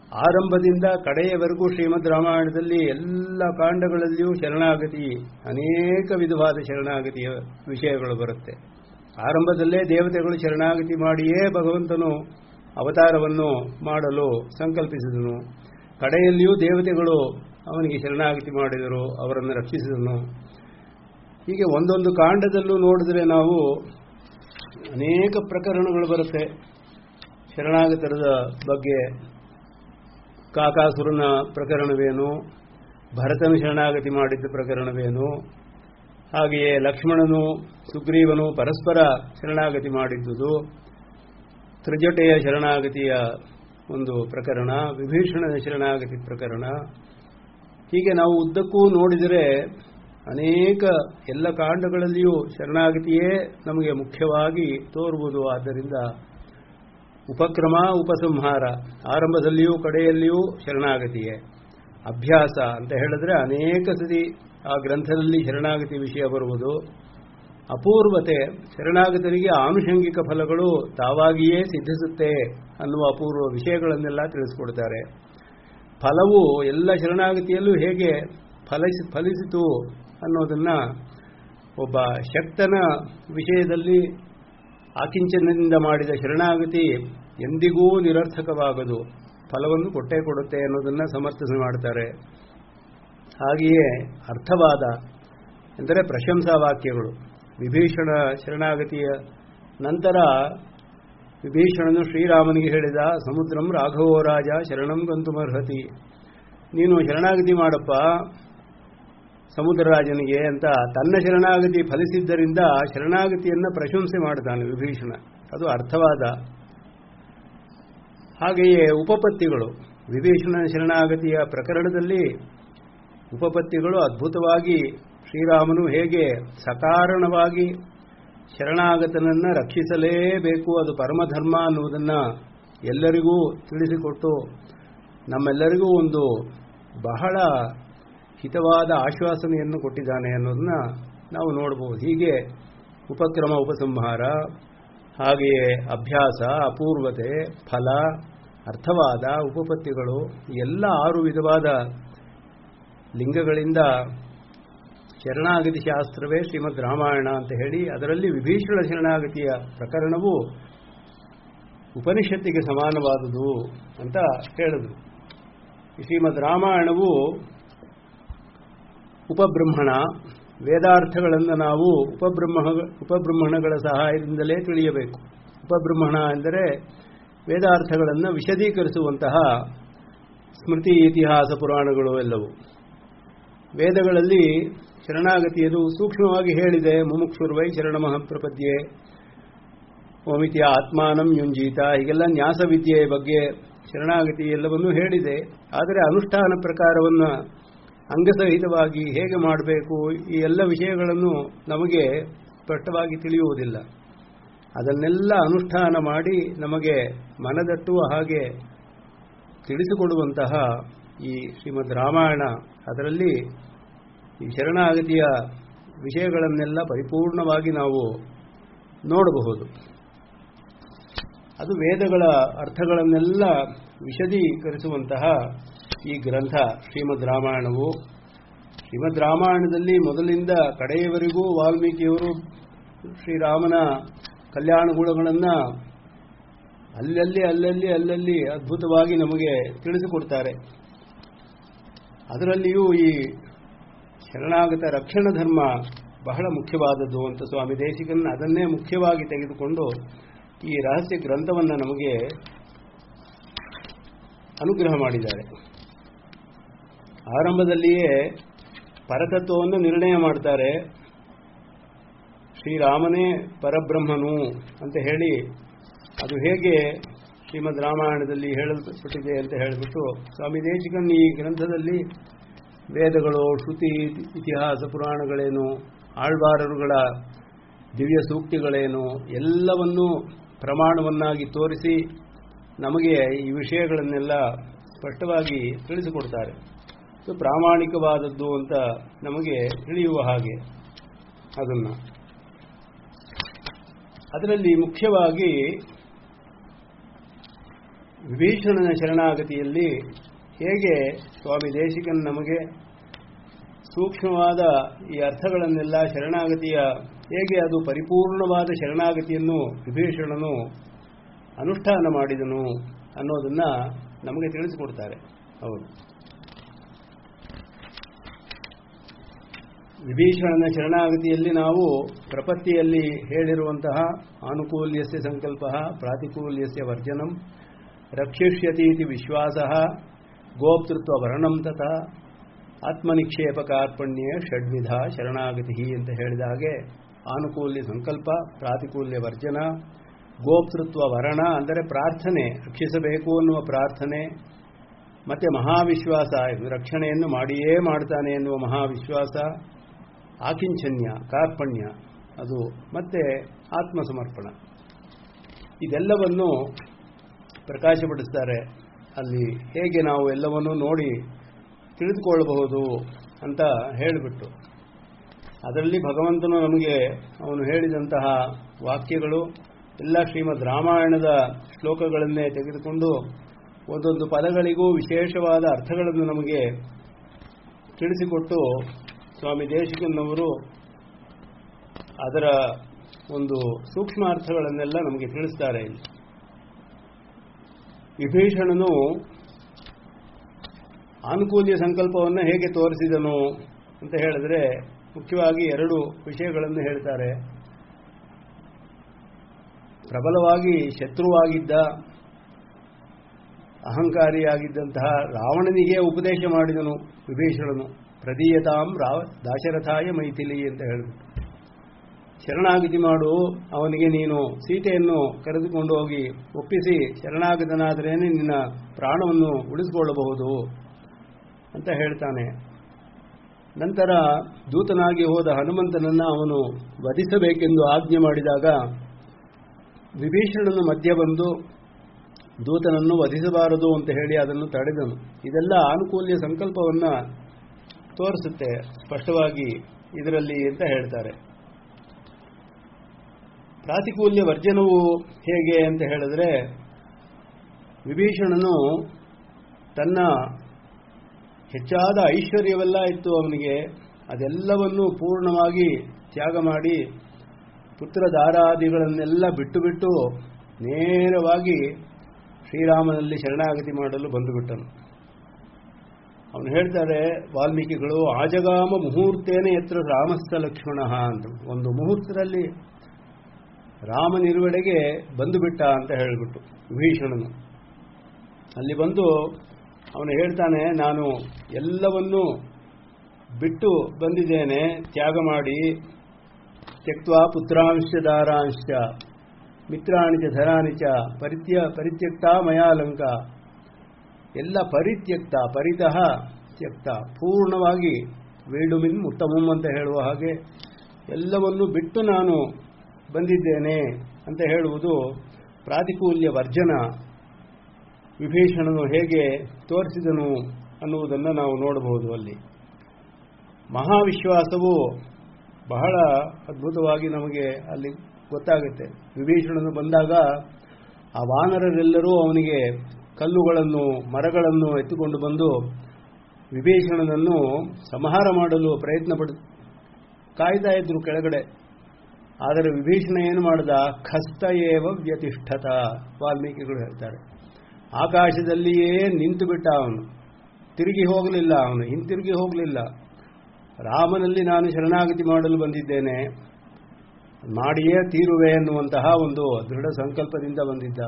ಆರಂಭದಿಂದ ಕಡೆಯವರೆಗೂ ಶ್ರೀಮದ್ ರಾಮಾಯಣದಲ್ಲಿ ಎಲ್ಲ ಕಾಂಡಗಳಲ್ಲಿಯೂ ಶರಣಾಗತಿ ಅನೇಕ ವಿಧವಾದ ಶರಣಾಗತಿಯ ವಿಷಯಗಳು ಬರುತ್ತೆ ಆರಂಭದಲ್ಲೇ ದೇವತೆಗಳು ಶರಣಾಗತಿ ಮಾಡಿಯೇ ಭಗವಂತನು ಅವತಾರವನ್ನು ಮಾಡಲು ಸಂಕಲ್ಪಿಸಿದನು ಕಡೆಯಲ್ಲಿಯೂ ದೇವತೆಗಳು ಅವನಿಗೆ ಶರಣಾಗತಿ ಮಾಡಿದರು ಅವರನ್ನು ರಕ್ಷಿಸಿದನು ಹೀಗೆ ಒಂದೊಂದು ಕಾಂಡದಲ್ಲೂ ನೋಡಿದ್ರೆ ನಾವು ಅನೇಕ ಪ್ರಕರಣಗಳು ಬರುತ್ತೆ ಶರಣಾಗತರದ ಬಗ್ಗೆ ಕಾಕಾಸುರನ ಪ್ರಕರಣವೇನು ಭರತನು ಶರಣಾಗತಿ ಮಾಡಿದ್ದ ಪ್ರಕರಣವೇನು ಹಾಗೆಯೇ ಲಕ್ಷ್ಮಣನು ಸುಗ್ರೀವನು ಪರಸ್ಪರ ಶರಣಾಗತಿ ಮಾಡಿದ್ದುದು ತ್ರಿಜಟೆಯ ಶರಣಾಗತಿಯ ಒಂದು ಪ್ರಕರಣ ವಿಭೀಷಣನ ಶರಣಾಗತಿ ಪ್ರಕರಣ ಹೀಗೆ ನಾವು ಉದ್ದಕ್ಕೂ ನೋಡಿದರೆ ಅನೇಕ ಎಲ್ಲ ಕಾಂಡಗಳಲ್ಲಿಯೂ ಶರಣಾಗತಿಯೇ ನಮಗೆ ಮುಖ್ಯವಾಗಿ ತೋರುವುದು ಆದ್ದರಿಂದ ಉಪಕ್ರಮ ಉಪಸಂಹಾರ ಆರಂಭದಲ್ಲಿಯೂ ಕಡೆಯಲ್ಲಿಯೂ ಶರಣಾಗತಿಯೇ ಅಭ್ಯಾಸ ಅಂತ ಹೇಳಿದ್ರೆ ಅನೇಕ ಸತಿ ಆ ಗ್ರಂಥದಲ್ಲಿ ಶರಣಾಗತಿ ವಿಷಯ ಬರುವುದು ಅಪೂರ್ವತೆ ಶರಣಾಗತರಿಗೆ ಆನುಷಂಗಿಕ ಫಲಗಳು ತಾವಾಗಿಯೇ ಸಿದ್ಧಿಸುತ್ತೆ ಅನ್ನುವ ಅಪೂರ್ವ ವಿಷಯಗಳನ್ನೆಲ್ಲ ತಿಳಿಸ್ಕೊಡ್ತಾರೆ ಫಲವು ಎಲ್ಲ ಶರಣಾಗತಿಯಲ್ಲೂ ಹೇಗೆ ಫಲಿಸಿ ಫಲಿಸಿತು ಅನ್ನೋದನ್ನ ಒಬ್ಬ ಶಕ್ತನ ವಿಷಯದಲ್ಲಿ ಆಕಿಂಚನದಿಂದ ಮಾಡಿದ ಶರಣಾಗತಿ ಎಂದಿಗೂ ನಿರರ್ಥಕವಾಗದು ಫಲವನ್ನು ಕೊಟ್ಟೇ ಕೊಡುತ್ತೆ ಅನ್ನೋದನ್ನ ಸಮರ್ಥನೆ ಮಾಡ್ತಾರೆ ಹಾಗೆಯೇ ಅರ್ಥವಾದ ಎಂದರೆ ಪ್ರಶಂಸಾ ವಾಕ್ಯಗಳು ವಿಭೀಷಣ ಶರಣಾಗತಿಯ ನಂತರ ವಿಭೀಷಣನು ಶ್ರೀರಾಮನಿಗೆ ಹೇಳಿದ ಸಮುದ್ರಂ ರಾಘವೋ ರಾಜ ಶರಣಂ ಗಂತುಮರ್ಹತಿ ನೀನು ಶರಣಾಗತಿ ಮಾಡಪ್ಪ ಸಮುದ್ರರಾಜನಿಗೆ ಅಂತ ತನ್ನ ಶರಣಾಗತಿ ಫಲಿಸಿದ್ದರಿಂದ ಶರಣಾಗತಿಯನ್ನ ಪ್ರಶಂಸೆ ಮಾಡ್ತಾನೆ ವಿಭೀಷಣ ಅದು ಅರ್ಥವಾದ ಹಾಗೆಯೇ ಉಪಪತ್ತಿಗಳು ವಿಭೀಷಣನ ಶರಣಾಗತಿಯ ಪ್ರಕರಣದಲ್ಲಿ ಉಪಪತ್ತಿಗಳು ಅದ್ಭುತವಾಗಿ ಶ್ರೀರಾಮನು ಹೇಗೆ ಸಕಾರಣವಾಗಿ ಶರಣಾಗತನನ್ನ ರಕ್ಷಿಸಲೇಬೇಕು ಅದು ಪರಮಧರ್ಮ ಅನ್ನುವುದನ್ನ ಎಲ್ಲರಿಗೂ ತಿಳಿಸಿಕೊಟ್ಟು ನಮ್ಮೆಲ್ಲರಿಗೂ ಒಂದು ಬಹಳ ಹಿತವಾದ ಆಶ್ವಾಸನೆಯನ್ನು ಕೊಟ್ಟಿದ್ದಾನೆ ಅನ್ನೋದನ್ನ ನಾವು ನೋಡಬಹುದು ಹೀಗೆ ಉಪಕ್ರಮ ಉಪಸಂಹಾರ ಹಾಗೆಯೇ ಅಭ್ಯಾಸ ಅಪೂರ್ವತೆ ಫಲ ಅರ್ಥವಾದ ಉಪಪತ್ತಿಗಳು ಎಲ್ಲ ಆರು ವಿಧವಾದ ಲಿಂಗಗಳಿಂದ ಶರಣಾಗತಿ ಶಾಸ್ತ್ರವೇ ಶ್ರೀಮದ್ ರಾಮಾಯಣ ಅಂತ ಹೇಳಿ ಅದರಲ್ಲಿ ವಿಭೀಷಣ ಶರಣಾಗತಿಯ ಪ್ರಕರಣವು ಉಪನಿಷತ್ತಿಗೆ ಸಮಾನವಾದುದು ಅಂತ ಹೇಳಿದ್ರು ಶ್ರೀಮದ್ ರಾಮಾಯಣವು ಉಪಬ್ರಹ್ಮಣ ವೇದಾರ್ಥಗಳನ್ನು ನಾವು ಉಪಬ್ರಹ್ಮ ಉಪಬ್ರಹ್ಮಣಗಳ ಸಹಾಯದಿಂದಲೇ ತಿಳಿಯಬೇಕು ಉಪಬ್ರಹ್ಮಣ ಎಂದರೆ ವೇದಾರ್ಥಗಳನ್ನು ವಿಶದೀಕರಿಸುವಂತಹ ಸ್ಮೃತಿ ಇತಿಹಾಸ ಪುರಾಣಗಳು ಎಲ್ಲವೂ ವೇದಗಳಲ್ಲಿ ಶರಣಾಗತಿಯದು ಸೂಕ್ಷ್ಮವಾಗಿ ಹೇಳಿದೆ ಮುಮುಕ್ಷುರ್ವೈ ಶರಣಮಃ ಪ್ರಪದ್ಯೆ ಓಮಿತಿಯ ಆತ್ಮಾನಂ ಯುಂಜೀತ ಹೀಗೆಲ್ಲ ನ್ಯಾಸ ವಿದ್ಯೆಯ ಬಗ್ಗೆ ಶರಣಾಗತಿ ಎಲ್ಲವನ್ನೂ ಹೇಳಿದೆ ಆದರೆ ಅನುಷ್ಠಾನ ಪ್ರಕಾರವನ್ನು ಅಂಗಸಹಿತವಾಗಿ ಹೇಗೆ ಮಾಡಬೇಕು ಈ ಎಲ್ಲ ವಿಷಯಗಳನ್ನು ನಮಗೆ ಸ್ಪಷ್ಟವಾಗಿ ತಿಳಿಯುವುದಿಲ್ಲ ಅದನ್ನೆಲ್ಲ ಅನುಷ್ಠಾನ ಮಾಡಿ ನಮಗೆ ಮನದಟ್ಟುವ ಹಾಗೆ ತಿಳಿಸಿಕೊಡುವಂತಹ ಈ ಶ್ರೀಮದ್ ರಾಮಾಯಣ ಅದರಲ್ಲಿ ಈ ಶರಣಾಗತಿಯ ವಿಷಯಗಳನ್ನೆಲ್ಲ ಪರಿಪೂರ್ಣವಾಗಿ ನಾವು ನೋಡಬಹುದು ಅದು ವೇದಗಳ ಅರ್ಥಗಳನ್ನೆಲ್ಲ ವಿಶದೀಕರಿಸುವಂತಹ ಈ ಗ್ರಂಥ ಶ್ರೀಮದ್ ರಾಮಾಯಣವು ಶ್ರೀಮದ್ ರಾಮಾಯಣದಲ್ಲಿ ಮೊದಲಿಂದ ಕಡೆಯವರೆಗೂ ವಾಲ್ಮೀಕಿಯವರು ಶ್ರೀರಾಮನ ಕಲ್ಯಾಣ ಗುಣಗಳನ್ನು ಅಲ್ಲಲ್ಲಿ ಅಲ್ಲಲ್ಲಿ ಅಲ್ಲಲ್ಲಿ ಅದ್ಭುತವಾಗಿ ನಮಗೆ ತಿಳಿಸಿಕೊಡ್ತಾರೆ ಅದರಲ್ಲಿಯೂ ಈ ಶರಣಾಗತ ರಕ್ಷಣ ಧರ್ಮ ಬಹಳ ಮುಖ್ಯವಾದದ್ದು ಅಂತ ಸ್ವಾಮಿ ದೇಶಿಕನ್ ಅದನ್ನೇ ಮುಖ್ಯವಾಗಿ ತೆಗೆದುಕೊಂಡು ಈ ರಹಸ್ಯ ಗ್ರಂಥವನ್ನು ನಮಗೆ ಅನುಗ್ರಹ ಮಾಡಿದ್ದಾರೆ ಆರಂಭದಲ್ಲಿಯೇ ಪರತತ್ವವನ್ನು ನಿರ್ಣಯ ಮಾಡ್ತಾರೆ ಶ್ರೀರಾಮನೇ ಪರಬ್ರಹ್ಮನು ಅಂತ ಹೇಳಿ ಅದು ಹೇಗೆ ಶ್ರೀಮದ್ ರಾಮಾಯಣದಲ್ಲಿ ಹೇಳಲ್ಪಟ್ಟಿದೆ ಅಂತ ಹೇಳಿಬಿಟ್ಟು ಸ್ವಾಮಿ ದೇಶಿಕನ್ ಈ ಗ್ರಂಥದಲ್ಲಿ ವೇದಗಳು ಶ್ರುತಿ ಇತಿಹಾಸ ಪುರಾಣಗಳೇನು ಆಳ್ವಾರರುಗಳ ದಿವ್ಯ ಸೂಕ್ತಿಗಳೇನು ಎಲ್ಲವನ್ನೂ ಪ್ರಮಾಣವನ್ನಾಗಿ ತೋರಿಸಿ ನಮಗೆ ಈ ವಿಷಯಗಳನ್ನೆಲ್ಲ ಸ್ಪಷ್ಟವಾಗಿ ತಿಳಿಸಿಕೊಡ್ತಾರೆ ಇದು ಪ್ರಾಮಾಣಿಕವಾದದ್ದು ಅಂತ ನಮಗೆ ತಿಳಿಯುವ ಹಾಗೆ ಅದನ್ನು ಅದರಲ್ಲಿ ಮುಖ್ಯವಾಗಿ ವಿಭೀಷಣನ ಶರಣಾಗತಿಯಲ್ಲಿ ಹೇಗೆ ಸ್ವಾಮಿ ದೇಶಿಕನ್ ನಮಗೆ ಸೂಕ್ಷ್ಮವಾದ ಈ ಅರ್ಥಗಳನ್ನೆಲ್ಲ ಶರಣಾಗತಿಯ ಹೇಗೆ ಅದು ಪರಿಪೂರ್ಣವಾದ ಶರಣಾಗತಿಯನ್ನು ವಿಭೀಷಣನು ಅನುಷ್ಠಾನ ಮಾಡಿದನು ಅನ್ನೋದನ್ನ ನಮಗೆ ತಿಳಿಸಿಕೊಡ್ತಾರೆ ಅವರು ವಿಭೀಷಣನ ಶರಣಾಗತಿಯಲ್ಲಿ ನಾವು ಪ್ರಪತ್ತಿಯಲ್ಲಿ ಹೇಳಿರುವಂತಹ ಆನುಕೂಲ್ಯಸ್ಯ ಸಂಕಲ್ಪ ಪ್ರಾತಿಕೂಲ್ಯಸ್ಯ ವರ್ಜನಂ ರಕ್ಷಿಷ್ಯತೀತಿ ವಿಶ್ವಾಸ ಗೋಪ್ತೃತ್ವ ವರ್ಣಂ ತಥಾ ಆತ್ಮನಿಕ್ಷೇಪ ಕಾರ್ಪಣ್ಯ ಷಡ್ವಿಧ ಶರಣಾಗತಿ ಅಂತ ಹೇಳಿದ ಹಾಗೆ ಆನುಕೂಲ್ಯ ಸಂಕಲ್ಪ ಪ್ರಾತಿಕೂಲ್ಯ ವರ್ಜನ ಗೋಪ್ತೃತ್ವ ವರ್ಣ ಅಂದರೆ ಪ್ರಾರ್ಥನೆ ರಕ್ಷಿಸಬೇಕು ಅನ್ನುವ ಪ್ರಾರ್ಥನೆ ಮತ್ತೆ ಮಹಾವಿಶ್ವಾಸ ರಕ್ಷಣೆಯನ್ನು ಮಾಡಿಯೇ ಮಾಡ್ತಾನೆ ಎನ್ನುವ ಮಹಾವಿಶ್ವಾಸ ಆಕಿಂಚನ್ಯ ಕಾರ್ಪಣ್ಯ ಅದು ಮತ್ತೆ ಆತ್ಮಸಮರ್ಪಣ ಇದೆಲ್ಲವನ್ನು ಪ್ರಕಾಶಪಡಿಸ್ತಾರೆ ಅಲ್ಲಿ ಹೇಗೆ ನಾವು ಎಲ್ಲವನ್ನೂ ನೋಡಿ ತಿಳಿದುಕೊಳ್ಳಬಹುದು ಅಂತ ಹೇಳಿಬಿಟ್ಟು ಅದರಲ್ಲಿ ಭಗವಂತನು ನಮಗೆ ಅವನು ಹೇಳಿದಂತಹ ವಾಕ್ಯಗಳು ಎಲ್ಲ ಶ್ರೀಮದ್ ರಾಮಾಯಣದ ಶ್ಲೋಕಗಳನ್ನೇ ತೆಗೆದುಕೊಂಡು ಒಂದೊಂದು ಪದಗಳಿಗೂ ವಿಶೇಷವಾದ ಅರ್ಥಗಳನ್ನು ನಮಗೆ ತಿಳಿಸಿಕೊಟ್ಟು ಸ್ವಾಮಿ ದೇಶಿಕನ್ನವರು ಅದರ ಒಂದು ಸೂಕ್ಷ್ಮ ಅರ್ಥಗಳನ್ನೆಲ್ಲ ನಮಗೆ ತಿಳಿಸ್ತಾರೆ ಇಲ್ಲಿ ವಿಭೀಷಣನು ಆನುಕೂಲ್ಯ ಸಂಕಲ್ಪವನ್ನು ಹೇಗೆ ತೋರಿಸಿದನು ಅಂತ ಹೇಳಿದ್ರೆ ಮುಖ್ಯವಾಗಿ ಎರಡು ವಿಷಯಗಳನ್ನು ಹೇಳ್ತಾರೆ ಪ್ರಬಲವಾಗಿ ಶತ್ರುವಾಗಿದ್ದ ಅಹಂಕಾರಿಯಾಗಿದ್ದಂತಹ ರಾವಣನಿಗೆ ಉಪದೇಶ ಮಾಡಿದನು ವಿಭೀಷಣನು ಪ್ರದೀಯತಾಂ ರಾವ ದಾಶರಥಾಯ ಮೈಥಿಲಿ ಅಂತ ಹೇಳಿಬಿಟ್ಟು ಶರಣಾಗತಿ ಮಾಡು ಅವನಿಗೆ ನೀನು ಸೀತೆಯನ್ನು ಕರೆದುಕೊಂಡು ಹೋಗಿ ಒಪ್ಪಿಸಿ ಶರಣಾಗತನಾದರೇನೆ ನಿನ್ನ ಪ್ರಾಣವನ್ನು ಉಳಿಸಿಕೊಳ್ಳಬಹುದು ಅಂತ ಹೇಳ್ತಾನೆ ನಂತರ ದೂತನಾಗಿ ಹೋದ ಹನುಮಂತನನ್ನ ಅವನು ವಧಿಸಬೇಕೆಂದು ಆಜ್ಞೆ ಮಾಡಿದಾಗ ವಿಭೀಷಣನು ಮಧ್ಯ ಬಂದು ದೂತನನ್ನು ವಧಿಸಬಾರದು ಅಂತ ಹೇಳಿ ಅದನ್ನು ತಡೆದನು ಇದೆಲ್ಲ ಆನುಕೂಲ್ಯ ಸಂಕಲ್ಪವನ್ನ ತೋರಿಸುತ್ತೆ ಸ್ಪಷ್ಟವಾಗಿ ಇದರಲ್ಲಿ ಅಂತ ಹೇಳ್ತಾರೆ ಪ್ರಾತಿಕೂಲ್ಯ ವರ್ಜನವು ಹೇಗೆ ಅಂತ ಹೇಳಿದ್ರೆ ವಿಭೀಷಣನು ತನ್ನ ಹೆಚ್ಚಾದ ಐಶ್ವರ್ಯವೆಲ್ಲ ಇತ್ತು ಅವನಿಗೆ ಅದೆಲ್ಲವನ್ನು ಪೂರ್ಣವಾಗಿ ತ್ಯಾಗ ಮಾಡಿ ಪುತ್ರದಾರಾದಿಗಳನ್ನೆಲ್ಲ ಬಿಟ್ಟು ಬಿಟ್ಟು ನೇರವಾಗಿ ಶ್ರೀರಾಮನಲ್ಲಿ ಶರಣಾಗತಿ ಮಾಡಲು ಬಂದುಬಿಟ್ಟನು ಅವನು ಹೇಳ್ತಾರೆ ವಾಲ್ಮೀಕಿಗಳು ಆಜಗಾಮ ಮುಹೂರ್ತೇನೆ ಎತ್ರ ರಾಮಸ್ಥ ಲಕ್ಷ್ಮಣ ಅಂತ ಒಂದು ಮುಹೂರ್ತದಲ್ಲಿ ರಾಮನಿರುವೆಡೆಗೆ ಬಂದುಬಿಟ್ಟ ಅಂತ ಹೇಳಿಬಿಟ್ಟು ವಿಭೀಷಣನು ಅಲ್ಲಿ ಬಂದು ಅವನು ಹೇಳ್ತಾನೆ ನಾನು ಎಲ್ಲವನ್ನೂ ಬಿಟ್ಟು ಬಂದಿದ್ದೇನೆ ತ್ಯಾಗ ಮಾಡಿ ತ್ಯಕ್ವಾ ಪುತ್ರಾಂಶ ದಾರಾಂಶ ಮಿತ್ರಾಣಿ ಚ ಧರಾಣಿ ಚ ಪರಿತ್ಯ ಪರಿತ್ಯಕ್ತ ಮಯಾಲಂಕ ಎಲ್ಲ ಪರಿತ್ಯಕ್ತ ಪರಿತಃ ತ್ಯಕ್ತ ಪೂರ್ಣವಾಗಿ ವೇಡುಮಿನ್ ಉತ್ತಮಂ ಅಂತ ಹೇಳುವ ಹಾಗೆ ಎಲ್ಲವನ್ನು ಬಿಟ್ಟು ನಾನು ಬಂದಿದ್ದೇನೆ ಅಂತ ಹೇಳುವುದು ಪ್ರಾತಿಕೂಲ್ಯ ವರ್ಜನ ವಿಭೀಷಣನು ಹೇಗೆ ತೋರಿಸಿದನು ಅನ್ನುವುದನ್ನು ನಾವು ನೋಡಬಹುದು ಅಲ್ಲಿ ಮಹಾವಿಶ್ವಾಸವು ಬಹಳ ಅದ್ಭುತವಾಗಿ ನಮಗೆ ಅಲ್ಲಿ ಗೊತ್ತಾಗುತ್ತೆ ವಿಭೀಷಣನು ಬಂದಾಗ ಆ ವಾನರರೆಲ್ಲರೂ ಅವನಿಗೆ ಕಲ್ಲುಗಳನ್ನು ಮರಗಳನ್ನು ಎತ್ತುಕೊಂಡು ಬಂದು ವಿಭೀಷಣನನ್ನು ಸಂಹಾರ ಮಾಡಲು ಪ್ರಯತ್ನ ಪಡ ಕಾಯ್ತಾ ಇದ್ರು ಕೆಳಗಡೆ ಆದರೆ ವಿಭೀಷಣ ಏನು ಮಾಡಿದ ಖಸ್ತ ಏವ ವ್ಯತಿಷ್ಠತ ವಾಲ್ಮೀಕಿಗಳು ಹೇಳ್ತಾರೆ ಆಕಾಶದಲ್ಲಿಯೇ ನಿಂತು ಬಿಟ್ಟ ಅವನು ತಿರುಗಿ ಹೋಗಲಿಲ್ಲ ಅವನು ಹಿಂತಿರುಗಿ ಹೋಗಲಿಲ್ಲ ರಾಮನಲ್ಲಿ ನಾನು ಶರಣಾಗತಿ ಮಾಡಲು ಬಂದಿದ್ದೇನೆ ಮಾಡಿಯೇ ತೀರುವೆ ಎನ್ನುವಂತಹ ಒಂದು ದೃಢ ಸಂಕಲ್ಪದಿಂದ ಬಂದಿದ್ದ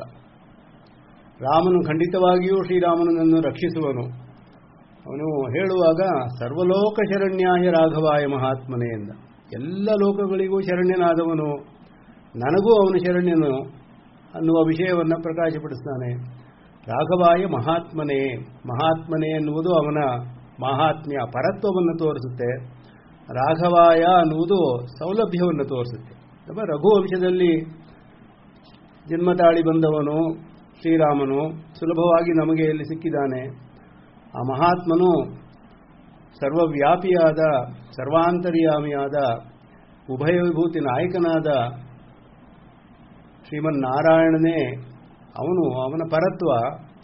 ರಾಮನು ಖಂಡಿತವಾಗಿಯೂ ಶ್ರೀರಾಮನನ್ನು ರಕ್ಷಿಸುವನು ಅವನು ಹೇಳುವಾಗ ಸರ್ವಲೋಕ ಶರಣ್ಯಾಯ ರಾಘವಾಯ ಮಹಾತ್ಮನೆ ಎಂದ ಎಲ್ಲ ಲೋಕಗಳಿಗೂ ಶರಣ್ಯನಾದವನು ನನಗೂ ಅವನು ಶರಣ್ಯನು ಅನ್ನುವ ವಿಷಯವನ್ನು ಪ್ರಕಾಶಪಡಿಸ್ತಾನೆ ರಾಘವಾಯ ಮಹಾತ್ಮನೆ ಮಹಾತ್ಮನೆ ಎನ್ನುವುದು ಅವನ ಮಹಾತ್ಮ್ಯ ಪರತ್ವವನ್ನು ತೋರಿಸುತ್ತೆ ರಾಘವಾಯ ಅನ್ನುವುದು ಸೌಲಭ್ಯವನ್ನು ತೋರಿಸುತ್ತೆ ಅಥವಾ ರಘುವಂಶದಲ್ಲಿ ಜನ್ಮ ತಾಳಿ ಬಂದವನು ಶ್ರೀರಾಮನು ಸುಲಭವಾಗಿ ನಮಗೆ ಇಲ್ಲಿ ಸಿಕ್ಕಿದ್ದಾನೆ ಆ ಮಹಾತ್ಮನು ಸರ್ವವ್ಯಾಪಿಯಾದ ಸರ್ವಾಂತರ್ಯಾಮಿಯಾದ ಉಭಯ ವಿಭೂತಿ ನಾಯಕನಾದ ಶ್ರೀಮನ್ನಾರಾಯಣನೇ ಅವನು ಅವನ ಪರತ್ವ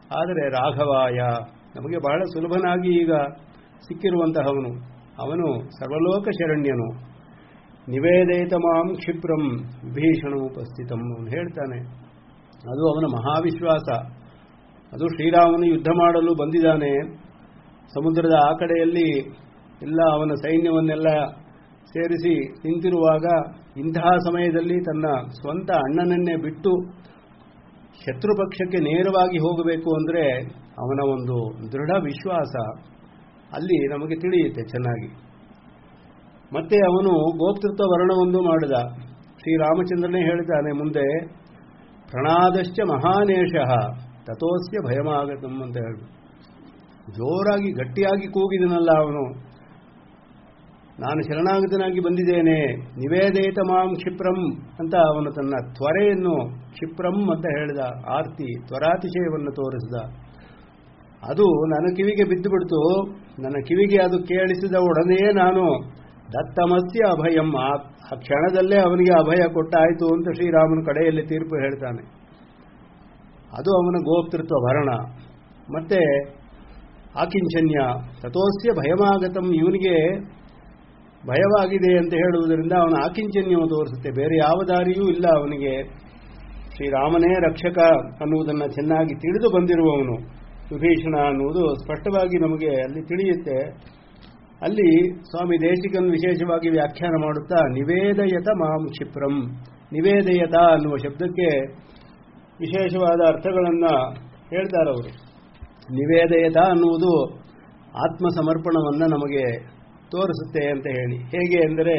ಆದರೆ ರಾಘವಾಯ ನಮಗೆ ಬಹಳ ಸುಲಭನಾಗಿ ಈಗ ಸಿಕ್ಕಿರುವಂತಹವನು ಅವನು ಸರ್ವಲೋಕ ಶರಣ್ಯನು ನಿವೇದಿತ ಮಾಂ ಕ್ಷಿಪ್ರಂ ವಿಭೀಷಣ ಉಪಸ್ಥಿತಂ ಅವನು ಹೇಳ್ತಾನೆ ಅದು ಅವನ ಮಹಾವಿಶ್ವಾಸ ಅದು ಶ್ರೀರಾಮನು ಯುದ್ಧ ಮಾಡಲು ಬಂದಿದ್ದಾನೆ ಸಮುದ್ರದ ಆ ಕಡೆಯಲ್ಲಿ ಎಲ್ಲ ಅವನ ಸೈನ್ಯವನ್ನೆಲ್ಲ ಸೇರಿಸಿ ನಿಂತಿರುವಾಗ ಇಂತಹ ಸಮಯದಲ್ಲಿ ತನ್ನ ಸ್ವಂತ ಅಣ್ಣನನ್ನೇ ಬಿಟ್ಟು ಶತ್ರು ಪಕ್ಷಕ್ಕೆ ನೇರವಾಗಿ ಹೋಗಬೇಕು ಅಂದರೆ ಅವನ ಒಂದು ದೃಢ ವಿಶ್ವಾಸ ಅಲ್ಲಿ ನಮಗೆ ತಿಳಿಯುತ್ತೆ ಚೆನ್ನಾಗಿ ಮತ್ತೆ ಅವನು ಗೋಪ್ತೃತ್ವ ವರ್ಣವೊಂದು ಮಾಡಿದ ಶ್ರೀರಾಮಚಂದ್ರನೇ ಹೇಳ್ತಾನೆ ಮುಂದೆ ಪ್ರಣಾದಶ್ಚ ಮಹಾನೇಶ ತಥೋಸ್ಯ ಭಯಮಾಗತಂ ಅಂತ ಹೇಳಿ ಜೋರಾಗಿ ಗಟ್ಟಿಯಾಗಿ ಕೂಗಿದನಲ್ಲ ಅವನು ನಾನು ಶರಣಾಗತನಾಗಿ ಬಂದಿದ್ದೇನೆ ನಿವೇದಿತ ಮಾಂ ಕ್ಷಿಪ್ರಂ ಅಂತ ಅವನು ತನ್ನ ತ್ವರೆಯನ್ನು ಕ್ಷಿಪ್ರಂ ಅಂತ ಹೇಳಿದ ಆರ್ತಿ ತ್ವರಾತಿಶಯವನ್ನು ತೋರಿಸಿದ ಅದು ನನ್ನ ಕಿವಿಗೆ ಬಿದ್ದು ಬಿಡ್ತು ನನ್ನ ಕಿವಿಗೆ ಅದು ಕೇಳಿಸಿದ ಒಡನೆಯೇ ನಾನು ದತ್ತಮಸ್ಯ ಅಭಯಂ ಆ ಆ ಕ್ಷಣದಲ್ಲೇ ಅವನಿಗೆ ಅಭಯ ಕೊಟ್ಟಾಯಿತು ಅಂತ ಶ್ರೀರಾಮನ ಕಡೆಯಲ್ಲಿ ತೀರ್ಪು ಹೇಳ್ತಾನೆ ಅದು ಅವನ ಗೋಪ್ತೃತ್ವ ಭರಣ ಮತ್ತೆ ಆಕಿಂಚನ್ಯ ತಥೋಸ್ಯ ಭಯಮಾಗತಂ ಇವನಿಗೆ ಭಯವಾಗಿದೆ ಅಂತ ಹೇಳುವುದರಿಂದ ಅವನ ಆಕಿಂಚನ್ಯವು ತೋರಿಸುತ್ತೆ ಬೇರೆ ಯಾವ ದಾರಿಯೂ ಇಲ್ಲ ಅವನಿಗೆ ಶ್ರೀರಾಮನೇ ರಕ್ಷಕ ಅನ್ನುವುದನ್ನು ಚೆನ್ನಾಗಿ ತಿಳಿದು ಬಂದಿರುವವನು ವಿಭೀಷಣ ಅನ್ನುವುದು ಸ್ಪಷ್ಟವಾಗಿ ನಮಗೆ ಅಲ್ಲಿ ತಿಳಿಯುತ್ತೆ ಅಲ್ಲಿ ಸ್ವಾಮಿ ದೇಶಿಕನ್ ವಿಶೇಷವಾಗಿ ವ್ಯಾಖ್ಯಾನ ಮಾಡುತ್ತಾ ನಿವೇದಯತ ಮಾಂ ಕ್ಷಿಪ್ರಂ ನಿವೇದಯತ ಅನ್ನುವ ಶಬ್ದಕ್ಕೆ ವಿಶೇಷವಾದ ಅರ್ಥಗಳನ್ನು ಹೇಳ್ತಾರವರು ನಿವೇದಯತ ಅನ್ನುವುದು ಆತ್ಮ ಸಮರ್ಪಣವನ್ನು ನಮಗೆ ತೋರಿಸುತ್ತೆ ಅಂತ ಹೇಳಿ ಹೇಗೆ ಎಂದರೆ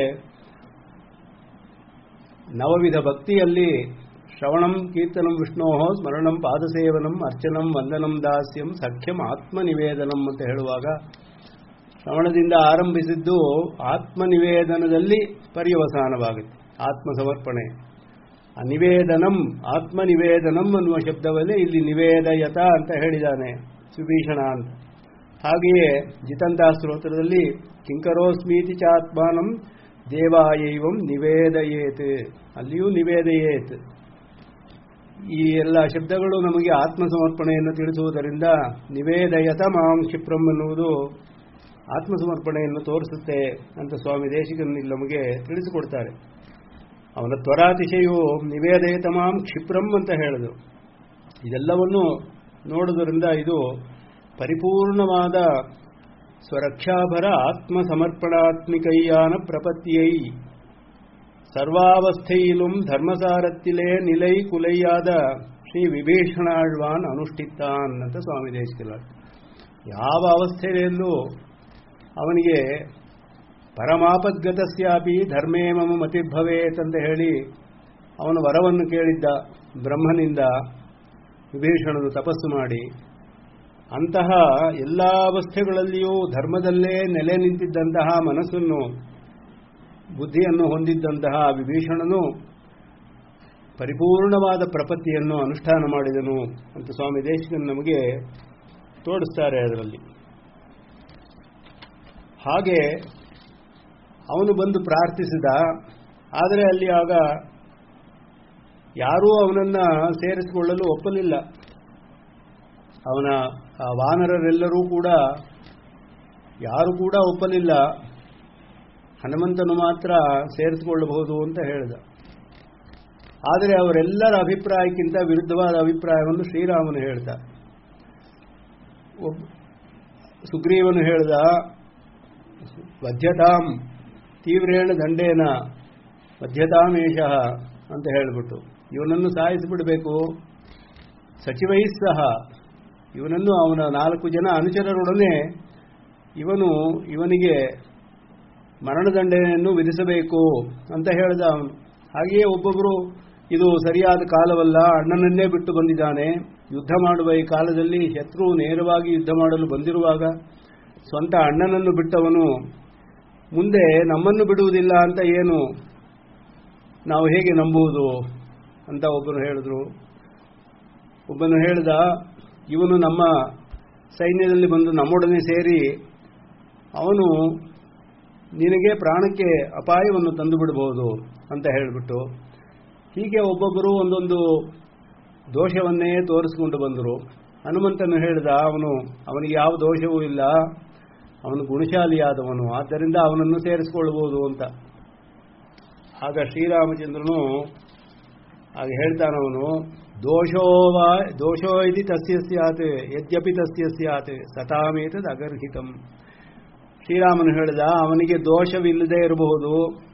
ನವವಿಧ ಭಕ್ತಿಯಲ್ಲಿ ಶ್ರವಣಂ ಕೀರ್ತನಂ ವಿಷ್ಣೋ ಸ್ಮರಣಂ ಪಾದಸೇವನಂ ಅರ್ಚನಂ ವಂದನಂ ದಾಸ್ಯಂ ಸಖ್ಯಂ ಆತ್ಮನಿವೇದನಂ ಅಂತ ಹೇಳುವಾಗ ಶ್ರವಣದಿಂದ ಆರಂಭಿಸಿದ್ದು ಆತ್ಮನಿವೇದನದಲ್ಲಿ ಪರ್ಯವಸಾನವಾಗುತ್ತೆ ಆತ್ಮ ಸಮರ್ಪಣೆ ಆ ನಿವೇದನಂ ಆತ್ಮನಿವೇದನಂ ಅನ್ನುವ ಶಬ್ದವಲ್ಲೇ ಇಲ್ಲಿ ನಿವೇದಯತ ಅಂತ ಹೇಳಿದ್ದಾನೆ ಸುಭೀಷಣ ಅಂತ ಹಾಗೆಯೇ ಜಿತಂತ ಸ್ತೋತ್ರದಲ್ಲಿ ಕಿಂಕರೋಸ್ಮೀತಿ ಚಾತ್ಮಾನಂ ದೇವಾಯೈವಂ ನಿವೇದಯೇತ್ ಅಲ್ಲಿಯೂ ನಿವೇದಯೇತ್ ಈ ಎಲ್ಲ ಶಬ್ದಗಳು ನಮಗೆ ಆತ್ಮ ಸಮರ್ಪಣೆಯನ್ನು ತಿಳಿಸುವುದರಿಂದ ನಿವೇದಯತ ಮಾಂ ಕ್ಷಿಪ್ರಂ ಎನ್ನುವುದು ಆತ್ಮ ಸಮರ್ಪಣೆಯನ್ನು ತೋರಿಸುತ್ತೆ ಅಂತ ಸ್ವಾಮಿ ದೇಶಿಕನ್ ಇಲ್ಲಿ ನಮಗೆ ತಿಳಿಸಿಕೊಡ್ತಾರೆ ಅವನ ತ್ವರಾತಿಶಯು ನಿವೇದಯತ ಮಾಂ ಕ್ಷಿಪ್ರಂ ಅಂತ ಹೇಳಿದ್ರು ಇದೆಲ್ಲವನ್ನು ನೋಡುವುದರಿಂದ ಇದು ಪರಿಪೂರ್ಣವಾದ ಸ್ವರಕ್ಷಾಭರ ಆತ್ಮ ಸಮರ್ಪಣಾತ್ಮಿಕೈಯಾನ ಪ್ರಪತ್ತಿಯೈ ಸರ್ವಾವಸ್ಥೆಯಿலும் ಧರ್ಮಸಾರತ್ತಿಲೇ ನಿಲೈ ಕುಲೈಯಾದ ಶ್ರೀ ವಿಭೀಷಣಾಳ್ವಾನ್ ಅನುಷ್ಠಿತಾನ್ ಅಂತ ಸ್ವಾಮಿ ದೇಶಿಕಲ ಯಾವ ಅವಸ್ಥೆಯಲ್ಲೂ ಅವನಿಗೆ ಪರಮಾಪದ್ಗತಸ್ಯಾಪಿ ಧರ್ಮೇ ಮಮ ಮತಿರ್ಭವೇತ್ ಅಂತ ಹೇಳಿ ಅವನು ವರವನ್ನು ಕೇಳಿದ್ದ ಬ್ರಹ್ಮನಿಂದ ವಿಭೀಷಣನು ತಪಸ್ಸು ಮಾಡಿ ಅಂತಹ ಎಲ್ಲ ಅವಸ್ಥೆಗಳಲ್ಲಿಯೂ ಧರ್ಮದಲ್ಲೇ ನೆಲೆ ನಿಂತಿದ್ದಂತಹ ಮನಸ್ಸನ್ನು ಬುದ್ಧಿಯನ್ನು ಹೊಂದಿದ್ದಂತಹ ವಿಭೀಷಣನು ಪರಿಪೂರ್ಣವಾದ ಪ್ರಪತ್ತಿಯನ್ನು ಅನುಷ್ಠಾನ ಮಾಡಿದನು ಅಂತ ಸ್ವಾಮಿ ದೇಶಕನ್ ನಮಗೆ ತೋರಿಸ್ತಾರೆ ಅದರಲ್ಲಿ ಹಾಗೆ ಅವನು ಬಂದು ಪ್ರಾರ್ಥಿಸಿದ ಆದರೆ ಅಲ್ಲಿ ಆಗ ಯಾರೂ ಅವನನ್ನ ಸೇರಿಸಿಕೊಳ್ಳಲು ಒಪ್ಪಲಿಲ್ಲ ಅವನ ಆ ವಾನರರೆಲ್ಲರೂ ಕೂಡ ಯಾರು ಕೂಡ ಒಪ್ಪಲಿಲ್ಲ ಹನುಮಂತನು ಮಾತ್ರ ಸೇರಿಸಿಕೊಳ್ಳಬಹುದು ಅಂತ ಹೇಳಿದ ಆದರೆ ಅವರೆಲ್ಲರ ಅಭಿಪ್ರಾಯಕ್ಕಿಂತ ವಿರುದ್ಧವಾದ ಅಭಿಪ್ರಾಯವನ್ನು ಶ್ರೀರಾಮನು ಹೇಳ್ದ ಒಬ್ಬ ಸುಗ್ರೀವನು ಹೇಳ್ದ ವಧ್ಯತಾಂ ತೀವ್ರೇಣ ದಂಡೇನ ವಧ್ಯತಾಮೇಶ ಅಂತ ಹೇಳಿಬಿಟ್ಟು ಇವನನ್ನು ಸಾಯಿಸಿಬಿಡಬೇಕು ಸಚಿವೈ ಸಹ ಇವನನ್ನು ಅವನ ನಾಲ್ಕು ಜನ ಅನುಚರರೊಡನೆ ಇವನು ಇವನಿಗೆ ಮರಣದಂಡನೆಯನ್ನು ವಿಧಿಸಬೇಕು ಅಂತ ಹೇಳಿದ ಅವನು ಹಾಗೆಯೇ ಒಬ್ಬೊಬ್ಬರು ಇದು ಸರಿಯಾದ ಕಾಲವಲ್ಲ ಅಣ್ಣನನ್ನೇ ಬಿಟ್ಟು ಬಂದಿದ್ದಾನೆ ಯುದ್ಧ ಮಾಡುವ ಈ ಕಾಲದಲ್ಲಿ ಶತ್ರು ನೇರವಾಗಿ ಯುದ್ಧ ಮಾಡಲು ಬಂದಿರುವಾಗ ಸ್ವಂತ ಅಣ್ಣನನ್ನು ಬಿಟ್ಟವನು ಮುಂದೆ ನಮ್ಮನ್ನು ಬಿಡುವುದಿಲ್ಲ ಅಂತ ಏನು ನಾವು ಹೇಗೆ ನಂಬುವುದು ಅಂತ ಒಬ್ಬರು ಹೇಳಿದ್ರು ಒಬ್ಬನು ಹೇಳಿದ ಇವನು ನಮ್ಮ ಸೈನ್ಯದಲ್ಲಿ ಬಂದು ನಮ್ಮೊಡನೆ ಸೇರಿ ಅವನು ನಿನಗೆ ಪ್ರಾಣಕ್ಕೆ ಅಪಾಯವನ್ನು ತಂದು ಬಿಡಬಹುದು ಅಂತ ಹೇಳಿಬಿಟ್ಟು ಹೀಗೆ ಒಬ್ಬೊಬ್ಬರು ಒಂದೊಂದು ದೋಷವನ್ನೇ ತೋರಿಸಿಕೊಂಡು ಬಂದರು ಹನುಮಂತನು ಹೇಳಿದ ಅವನು ಅವನಿಗೆ ಯಾವ ದೋಷವೂ ಇಲ್ಲ ಅವನು ಗುಣಶಾಲಿಯಾದವನು ಆದ್ದರಿಂದ ಅವನನ್ನು ಸೇರಿಸಿಕೊಳ್ಳಬಹುದು ಅಂತ ಆಗ ಶ್ರೀರಾಮಚಂದ್ರನು ಆಗ ಹೇಳ್ತಾನವನು ದೋಷೋವ ದೋಷೋ ಇದು ತಸ್ಯ ಸ್ಯಾತ್ ಯದ್ಯಪಿ ತಸ್ಯ ಸ್ಯಾತ್ ಸತಾಮೇತದ್ ಅಗರ್ಹಿತಂ ಶ್ರೀರಾಮನು ಹೇಳಿದ ಅವನಿಗೆ ದೋಷವಿಲ್ಲದೆ ಇರಬಹುದು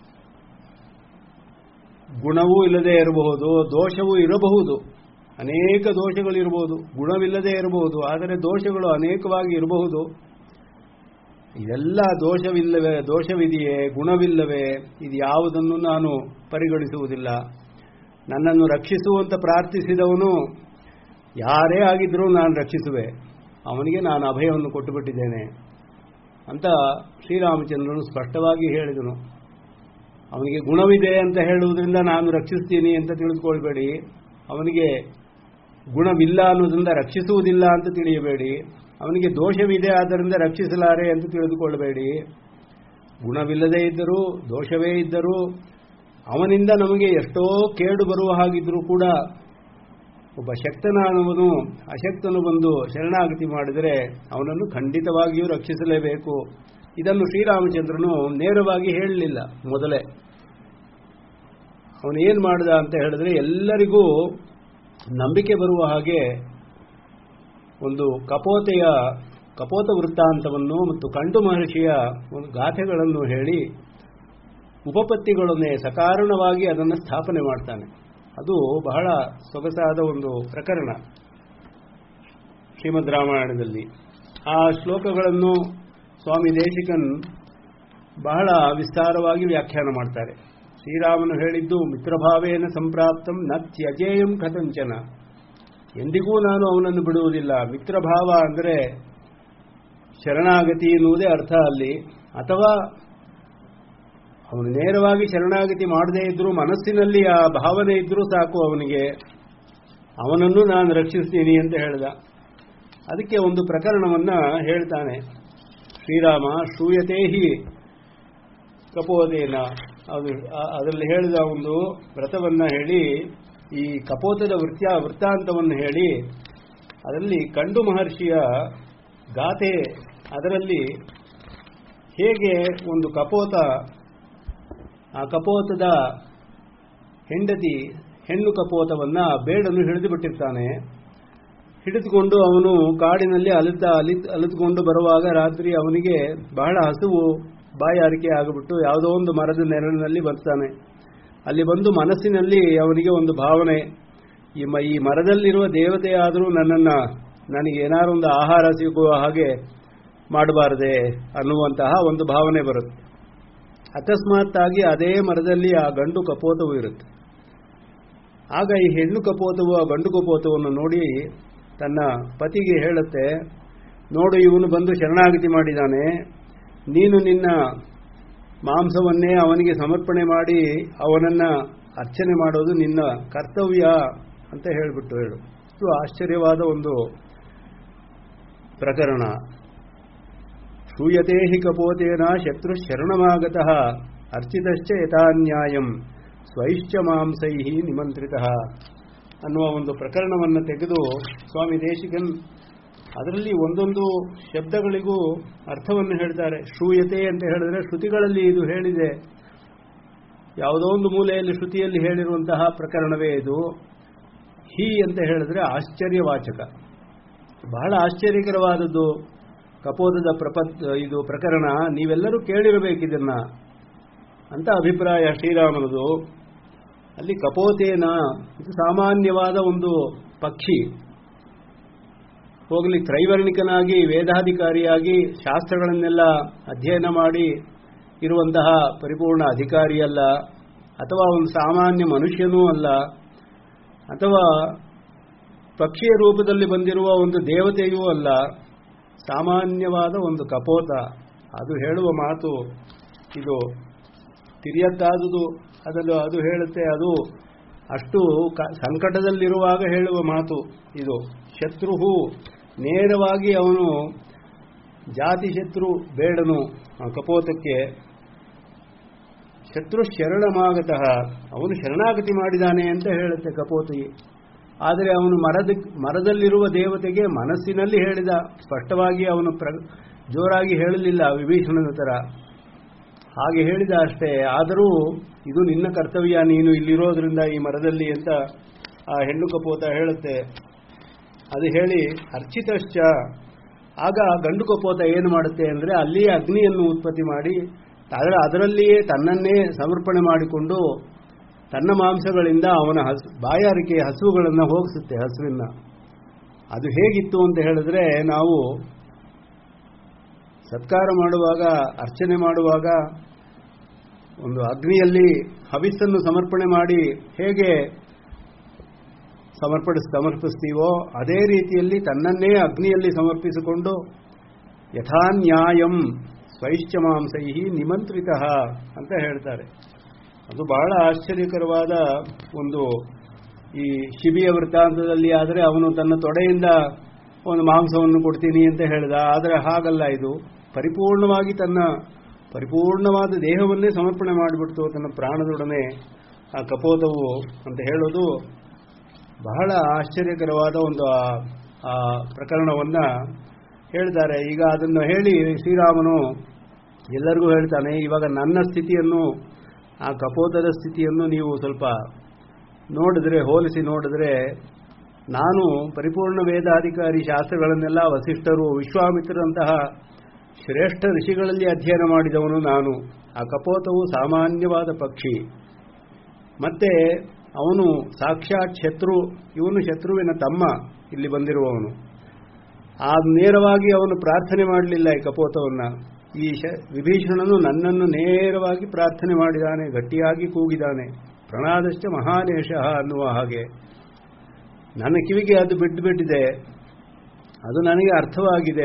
ಗುಣವೂ ಇಲ್ಲದೆ ಇರಬಹುದು ದೋಷವೂ ಇರಬಹುದು ಅನೇಕ ದೋಷಗಳು ಇರಬಹುದು ಗುಣವಿಲ್ಲದೆ ಇರಬಹುದು ಆದರೆ ದೋಷಗಳು ಅನೇಕವಾಗಿ ಇರಬಹುದು ಇದೆಲ್ಲ ದೋಷವಿಲ್ಲವೇ ದೋಷವಿದೆಯೇ ಗುಣವಿಲ್ಲವೇ ಇದು ಯಾವುದನ್ನು ನಾನು ಪರಿಗಣಿಸುವುದಿಲ್ಲ ನನ್ನನ್ನು ರಕ್ಷಿಸುವಂತ ಪ್ರಾರ್ಥಿಸಿದವನು ಯಾರೇ ಆಗಿದ್ರೂ ನಾನು ರಕ್ಷಿಸುವೆ ಅವನಿಗೆ ನಾನು ಅಭಯವನ್ನು ಕೊಟ್ಟುಬಿಟ್ಟಿದ್ದೇನೆ ಅಂತ ಶ್ರೀರಾಮಚಂದ್ರನು ಸ್ಪಷ್ಟವಾಗಿ ಹೇಳಿದನು ಅವನಿಗೆ ಗುಣವಿದೆ ಅಂತ ಹೇಳುವುದರಿಂದ ನಾನು ರಕ್ಷಿಸ್ತೀನಿ ಅಂತ ತಿಳಿದುಕೊಳ್ಬೇಡಿ ಅವನಿಗೆ ಗುಣವಿಲ್ಲ ಅನ್ನೋದ್ರಿಂದ ರಕ್ಷಿಸುವುದಿಲ್ಲ ಅಂತ ತಿಳಿಯಬೇಡಿ ಅವನಿಗೆ ದೋಷವಿದೆ ಆದ್ದರಿಂದ ರಕ್ಷಿಸಲಾರೆ ಅಂತ ತಿಳಿದುಕೊಳ್ಳಬೇಡಿ ಗುಣವಿಲ್ಲದೇ ಇದ್ದರೂ ದೋಷವೇ ಇದ್ದರೂ ಅವನಿಂದ ನಮಗೆ ಎಷ್ಟೋ ಕೇಡು ಬರುವ ಹಾಗಿದ್ರೂ ಕೂಡ ಒಬ್ಬ ಶಕ್ತನಾದವನು ಅಶಕ್ತನು ಬಂದು ಶರಣಾಗತಿ ಮಾಡಿದರೆ ಅವನನ್ನು ಖಂಡಿತವಾಗಿಯೂ ರಕ್ಷಿಸಲೇಬೇಕು ಇದನ್ನು ಶ್ರೀರಾಮಚಂದ್ರನು ನೇರವಾಗಿ ಹೇಳಲಿಲ್ಲ ಮೊದಲೇ ಅವನು ಏನು ಮಾಡಿದ ಅಂತ ಹೇಳಿದ್ರೆ ಎಲ್ಲರಿಗೂ ನಂಬಿಕೆ ಬರುವ ಹಾಗೆ ಒಂದು ಕಪೋತೆಯ ಕಪೋತ ವೃತ್ತಾಂತವನ್ನು ಮತ್ತು ಕಂಡು ಮಹರ್ಷಿಯ ಒಂದು ಗಾಥೆಗಳನ್ನು ಹೇಳಿ ಉಪಪತ್ತಿಗಳನ್ನೇ ಸಕಾರಣವಾಗಿ ಅದನ್ನು ಸ್ಥಾಪನೆ ಮಾಡ್ತಾನೆ ಅದು ಬಹಳ ಸೊಗಸಾದ ಒಂದು ಪ್ರಕರಣ ಶ್ರೀಮದ್ ರಾಮಾಯಣದಲ್ಲಿ ಆ ಶ್ಲೋಕಗಳನ್ನು ಸ್ವಾಮಿ ದೇಶಿಕನ್ ಬಹಳ ವಿಸ್ತಾರವಾಗಿ ವ್ಯಾಖ್ಯಾನ ಮಾಡ್ತಾರೆ ಶ್ರೀರಾಮನು ಹೇಳಿದ್ದು ಮಿತ್ರಭಾವೇನ ಸಂಪ್ರಾಪ್ತಂ ನ ತ್ಯಜೇಯಂ ಕಥಂಚನ ಎಂದಿಗೂ ನಾನು ಅವನನ್ನು ಬಿಡುವುದಿಲ್ಲ ಮಿತ್ರಭಾವ ಅಂದರೆ ಶರಣಾಗತಿ ಎನ್ನುವುದೇ ಅರ್ಥ ಅಲ್ಲಿ ಅಥವಾ ಅವನು ನೇರವಾಗಿ ಶರಣಾಗತಿ ಮಾಡದೇ ಇದ್ರೂ ಮನಸ್ಸಿನಲ್ಲಿ ಆ ಭಾವನೆ ಇದ್ರೂ ಸಾಕು ಅವನಿಗೆ ಅವನನ್ನು ನಾನು ರಕ್ಷಿಸ್ತೀನಿ ಅಂತ ಹೇಳಿದ ಅದಕ್ಕೆ ಒಂದು ಪ್ರಕರಣವನ್ನ ಹೇಳ್ತಾನೆ ಶ್ರೀರಾಮ ಶ್ರೂಯತೆ ಹಿ ಕಪೋದೇನ ಅದು ಅದರಲ್ಲಿ ಹೇಳಿದ ಒಂದು ವ್ರತವನ್ನ ಹೇಳಿ ಈ ಕಪೋತದ ವೃತ್ಯ ವೃತ್ತಾಂತವನ್ನು ಹೇಳಿ ಅದರಲ್ಲಿ ಕಂಡು ಮಹರ್ಷಿಯ ಗಾಥೆ ಅದರಲ್ಲಿ ಹೇಗೆ ಒಂದು ಕಪೋತ ಆ ಕಪೋತದ ಹೆಂಡತಿ ಹೆಣ್ಣು ಕಪೋತವನ್ನ ಬೇಡನ್ನು ಹಿಡಿದು ಬಿಟ್ಟಿರ್ತಾನೆ ಹಿಡಿದುಕೊಂಡು ಅವನು ಕಾಡಿನಲ್ಲಿ ಅಲಿತ ಅಲಿ ಅಲಿತುಕೊಂಡು ಬರುವಾಗ ರಾತ್ರಿ ಅವನಿಗೆ ಬಹಳ ಹಸುವು ಬಾಯಾರಿಕೆ ಆಗಿಬಿಟ್ಟು ಯಾವುದೋ ಒಂದು ಮರದ ನೆರಳಿನಲ್ಲಿ ಬರ್ತಾನೆ ಅಲ್ಲಿ ಬಂದು ಮನಸ್ಸಿನಲ್ಲಿ ಅವನಿಗೆ ಒಂದು ಭಾವನೆ ಈ ಮ ಈ ಮರದಲ್ಲಿರುವ ದೇವತೆಯಾದರೂ ನನ್ನನ್ನು ನನಗೆ ಏನಾರು ಒಂದು ಆಹಾರ ಸಿಗುವ ಹಾಗೆ ಮಾಡಬಾರದೆ ಅನ್ನುವಂತಹ ಒಂದು ಭಾವನೆ ಬರುತ್ತೆ ಅಕಸ್ಮಾತ್ತಾಗಿ ಅದೇ ಮರದಲ್ಲಿ ಆ ಗಂಡು ಕಪೋತವು ಇರುತ್ತೆ ಆಗ ಈ ಹೆಣ್ಣು ಕಪೋತವು ಆ ಗಂಡು ಕಪೋತವನ್ನು ನೋಡಿ ತನ್ನ ಪತಿಗೆ ಹೇಳುತ್ತೆ ನೋಡು ಇವನು ಬಂದು ಶರಣಾಗತಿ ಮಾಡಿದ್ದಾನೆ ನೀನು ನಿನ್ನ ಮಾಂಸವನ್ನೇ ಅವನಿಗೆ ಸಮರ್ಪಣೆ ಮಾಡಿ ಅವನನ್ನ ಅರ್ಚನೆ ಮಾಡೋದು ನಿನ್ನ ಕರ್ತವ್ಯ ಅಂತ ಹೇಳಿಬಿಟ್ಟು ಹೇಳು ಇದು ಆಶ್ಚರ್ಯವಾದ ಒಂದು ಪ್ರಕರಣ ಶ್ರೂಯತೆ ಹಿ ಕಪೋತೇನ ಶತ್ರು ಶರಣಮಾಗತಃ ಅರ್ಚಿತಶ್ಚ ಯಥಾನ್ಯಾಯಂ ಸ್ವೈಶ್ಚ ಮಾಂಸೈ ನಿಮಂತ್ರಿತ ಅನ್ನುವ ಒಂದು ಪ್ರಕರಣವನ್ನು ತೆಗೆದು ಸ್ವಾಮಿ ದೇಶಿಕನ್ ಅದರಲ್ಲಿ ಒಂದೊಂದು ಶಬ್ದಗಳಿಗೂ ಅರ್ಥವನ್ನು ಹೇಳ್ತಾರೆ ಶ್ರೂಯತೆ ಅಂತ ಹೇಳಿದ್ರೆ ಶ್ರುತಿಗಳಲ್ಲಿ ಇದು ಹೇಳಿದೆ ಯಾವುದೋ ಒಂದು ಮೂಲೆಯಲ್ಲಿ ಶ್ರುತಿಯಲ್ಲಿ ಹೇಳಿರುವಂತಹ ಪ್ರಕರಣವೇ ಇದು ಹಿ ಅಂತ ಹೇಳಿದ್ರೆ ಆಶ್ಚರ್ಯವಾಚಕ ಬಹಳ ಆಶ್ಚರ್ಯಕರವಾದದ್ದು ಕಪೋದದ ಪ್ರಪ ಇದು ಪ್ರಕರಣ ನೀವೆಲ್ಲರೂ ಕೇಳಿರಬೇಕಿದನ್ನ ಅಂತ ಅಭಿಪ್ರಾಯ ಶ್ರೀರಾಮನದು ಅಲ್ಲಿ ಕಪೋತೇನ ಇದು ಸಾಮಾನ್ಯವಾದ ಒಂದು ಪಕ್ಷಿ ಹೋಗಲಿ ತ್ರೈವರ್ಣಿಕನಾಗಿ ವೇದಾಧಿಕಾರಿಯಾಗಿ ಶಾಸ್ತ್ರಗಳನ್ನೆಲ್ಲ ಅಧ್ಯಯನ ಮಾಡಿ ಇರುವಂತಹ ಪರಿಪೂರ್ಣ ಅಧಿಕಾರಿಯಲ್ಲ ಅಥವಾ ಒಂದು ಸಾಮಾನ್ಯ ಮನುಷ್ಯನೂ ಅಲ್ಲ ಅಥವಾ ಪಕ್ಷಿಯ ರೂಪದಲ್ಲಿ ಬಂದಿರುವ ಒಂದು ದೇವತೆಯೂ ಅಲ್ಲ ಸಾಮಾನ್ಯವಾದ ಒಂದು ಕಪೋತ ಅದು ಹೇಳುವ ಮಾತು ಇದು ತಿರಿಯದ್ದಾದುದು ಅದನ್ನು ಅದು ಹೇಳುತ್ತೆ ಅದು ಅಷ್ಟು ಸಂಕಟದಲ್ಲಿರುವಾಗ ಹೇಳುವ ಮಾತು ಇದು ಶತ್ರುಹು ನೇರವಾಗಿ ಅವನು ಜಾತಿ ಶತ್ರು ಬೇಡನು ಕಪೋತಕ್ಕೆ ಶತ್ರು ಶರಣಮಾಗತಃ ಅವನು ಶರಣಾಗತಿ ಮಾಡಿದಾನೆ ಅಂತ ಹೇಳುತ್ತೆ ಕಪೋತಿ ಆದರೆ ಅವನು ಮರದ ಮರದಲ್ಲಿರುವ ದೇವತೆಗೆ ಮನಸ್ಸಿನಲ್ಲಿ ಹೇಳಿದ ಸ್ಪಷ್ಟವಾಗಿ ಅವನು ಪ್ರ ಜೋರಾಗಿ ಹೇಳಲಿಲ್ಲ ವಿಭೀಷಣನ ಥರ ಹಾಗೆ ಹೇಳಿದ ಅಷ್ಟೇ ಆದರೂ ಇದು ನಿನ್ನ ಕರ್ತವ್ಯ ನೀನು ಇಲ್ಲಿರೋದ್ರಿಂದ ಈ ಮರದಲ್ಲಿ ಅಂತ ಆ ಹೆಣ್ಣು ಕಪೋತ ಹೇಳುತ್ತೆ ಅದು ಹೇಳಿ ಅರ್ಚಿತಶ್ಚ ಆಗ ಗಂಡು ಕಪೋತ ಏನು ಮಾಡುತ್ತೆ ಅಂದರೆ ಅಲ್ಲಿಯೇ ಅಗ್ನಿಯನ್ನು ಉತ್ಪತ್ತಿ ಮಾಡಿ ಅದರ ಅದರಲ್ಲಿಯೇ ತನ್ನನ್ನೇ ಸಮರ್ಪಣೆ ಮಾಡಿಕೊಂಡು ತನ್ನ ಮಾಂಸಗಳಿಂದ ಅವನ ಹಸು ಬಾಯಾರಿಕೆ ಹಸುಗಳನ್ನು ಹೋಗಿಸುತ್ತೆ ಹಸುವಿನ ಅದು ಹೇಗಿತ್ತು ಅಂತ ಹೇಳಿದ್ರೆ ನಾವು ಸತ್ಕಾರ ಮಾಡುವಾಗ ಅರ್ಚನೆ ಮಾಡುವಾಗ ಒಂದು ಅಗ್ನಿಯಲ್ಲಿ ಹವಿಸ್ಸನ್ನು ಸಮರ್ಪಣೆ ಮಾಡಿ ಹೇಗೆ ಸಮರ್ಪಡಿಸ್ ಸಮರ್ಪಿಸ್ತೀವೋ ಅದೇ ರೀತಿಯಲ್ಲಿ ತನ್ನನ್ನೇ ಅಗ್ನಿಯಲ್ಲಿ ಸಮರ್ಪಿಸಿಕೊಂಡು ಯಥಾ ನ್ಯಾಯಂ ಸ್ವೈಶ್ಚ ಮಾಂಸೈ ನಿಮಂತ್ರಿತ ಅಂತ ಹೇಳ್ತಾರೆ ಅದು ಬಹಳ ಆಶ್ಚರ್ಯಕರವಾದ ಒಂದು ಈ ಶಿಬಿಯ ವೃತ್ತಾಂತದಲ್ಲಿ ಆದರೆ ಅವನು ತನ್ನ ತೊಡೆಯಿಂದ ಒಂದು ಮಾಂಸವನ್ನು ಕೊಡ್ತೀನಿ ಅಂತ ಹೇಳಿದ ಆದರೆ ಹಾಗಲ್ಲ ಇದು ಪರಿಪೂರ್ಣವಾಗಿ ತನ್ನ ಪರಿಪೂರ್ಣವಾದ ದೇಹವನ್ನೇ ಸಮರ್ಪಣೆ ಮಾಡಿಬಿಡ್ತು ತನ್ನ ಪ್ರಾಣದೊಡನೆ ಆ ಕಪೋತವು ಅಂತ ಹೇಳೋದು ಬಹಳ ಆಶ್ಚರ್ಯಕರವಾದ ಒಂದು ಆ- ಆ ಪ್ರಕರಣವನ್ನ ಹೇಳ್ತಾರೆ ಈಗ ಅದನ್ನು ಹೇಳಿ ಶ್ರೀರಾಮನು ಎಲ್ಲರಿಗೂ ಹೇಳ್ತಾನೆ ಇವಾಗ ನನ್ನ ಸ್ಥಿತಿಯನ್ನು ಆ ಕಪೋತದ ಸ್ಥಿತಿಯನ್ನು ನೀವು ಸ್ವಲ್ಪ ನೋಡಿದ್ರೆ ಹೋಲಿಸಿ ನೋಡಿದ್ರೆ ನಾನು ಪರಿಪೂರ್ಣ ವೇದಾಧಿಕಾರಿ ಶಾಸ್ತ್ರಗಳನ್ನೆಲ್ಲ ವಸಿಷ್ಠರು ವಿಶ್ವಾಮಿತ್ರರಂತಹ ಶ್ರೇಷ್ಠ ಋಷಿಗಳಲ್ಲಿ ಅಧ್ಯಯನ ಮಾಡಿದವನು ನಾನು ಆ ಕಪೋತವು ಸಾಮಾನ್ಯವಾದ ಪಕ್ಷಿ ಮತ್ತೆ ಅವನು ಸಾಕ್ಷಾತ್ ಶತ್ರು ಇವನು ಶತ್ರುವಿನ ತಮ್ಮ ಇಲ್ಲಿ ಬಂದಿರುವವನು ಆ ನೇರವಾಗಿ ಅವನು ಪ್ರಾರ್ಥನೆ ಮಾಡಲಿಲ್ಲ ಈ ಕಪೋತವನ್ನ ಈ ಶ ವಿಭೀಷಣನು ನನ್ನನ್ನು ನೇರವಾಗಿ ಪ್ರಾರ್ಥನೆ ಮಾಡಿದಾನೆ ಗಟ್ಟಿಯಾಗಿ ಕೂಗಿದಾನೆ ಪ್ರಣಾದಶ್ಚ ಮಹಾನೇಶ ಅನ್ನುವ ಹಾಗೆ ನನ್ನ ಕಿವಿಗೆ ಅದು ಬಿಟ್ಟು ಬಿಟ್ಟಿದೆ ಅದು ನನಗೆ ಅರ್ಥವಾಗಿದೆ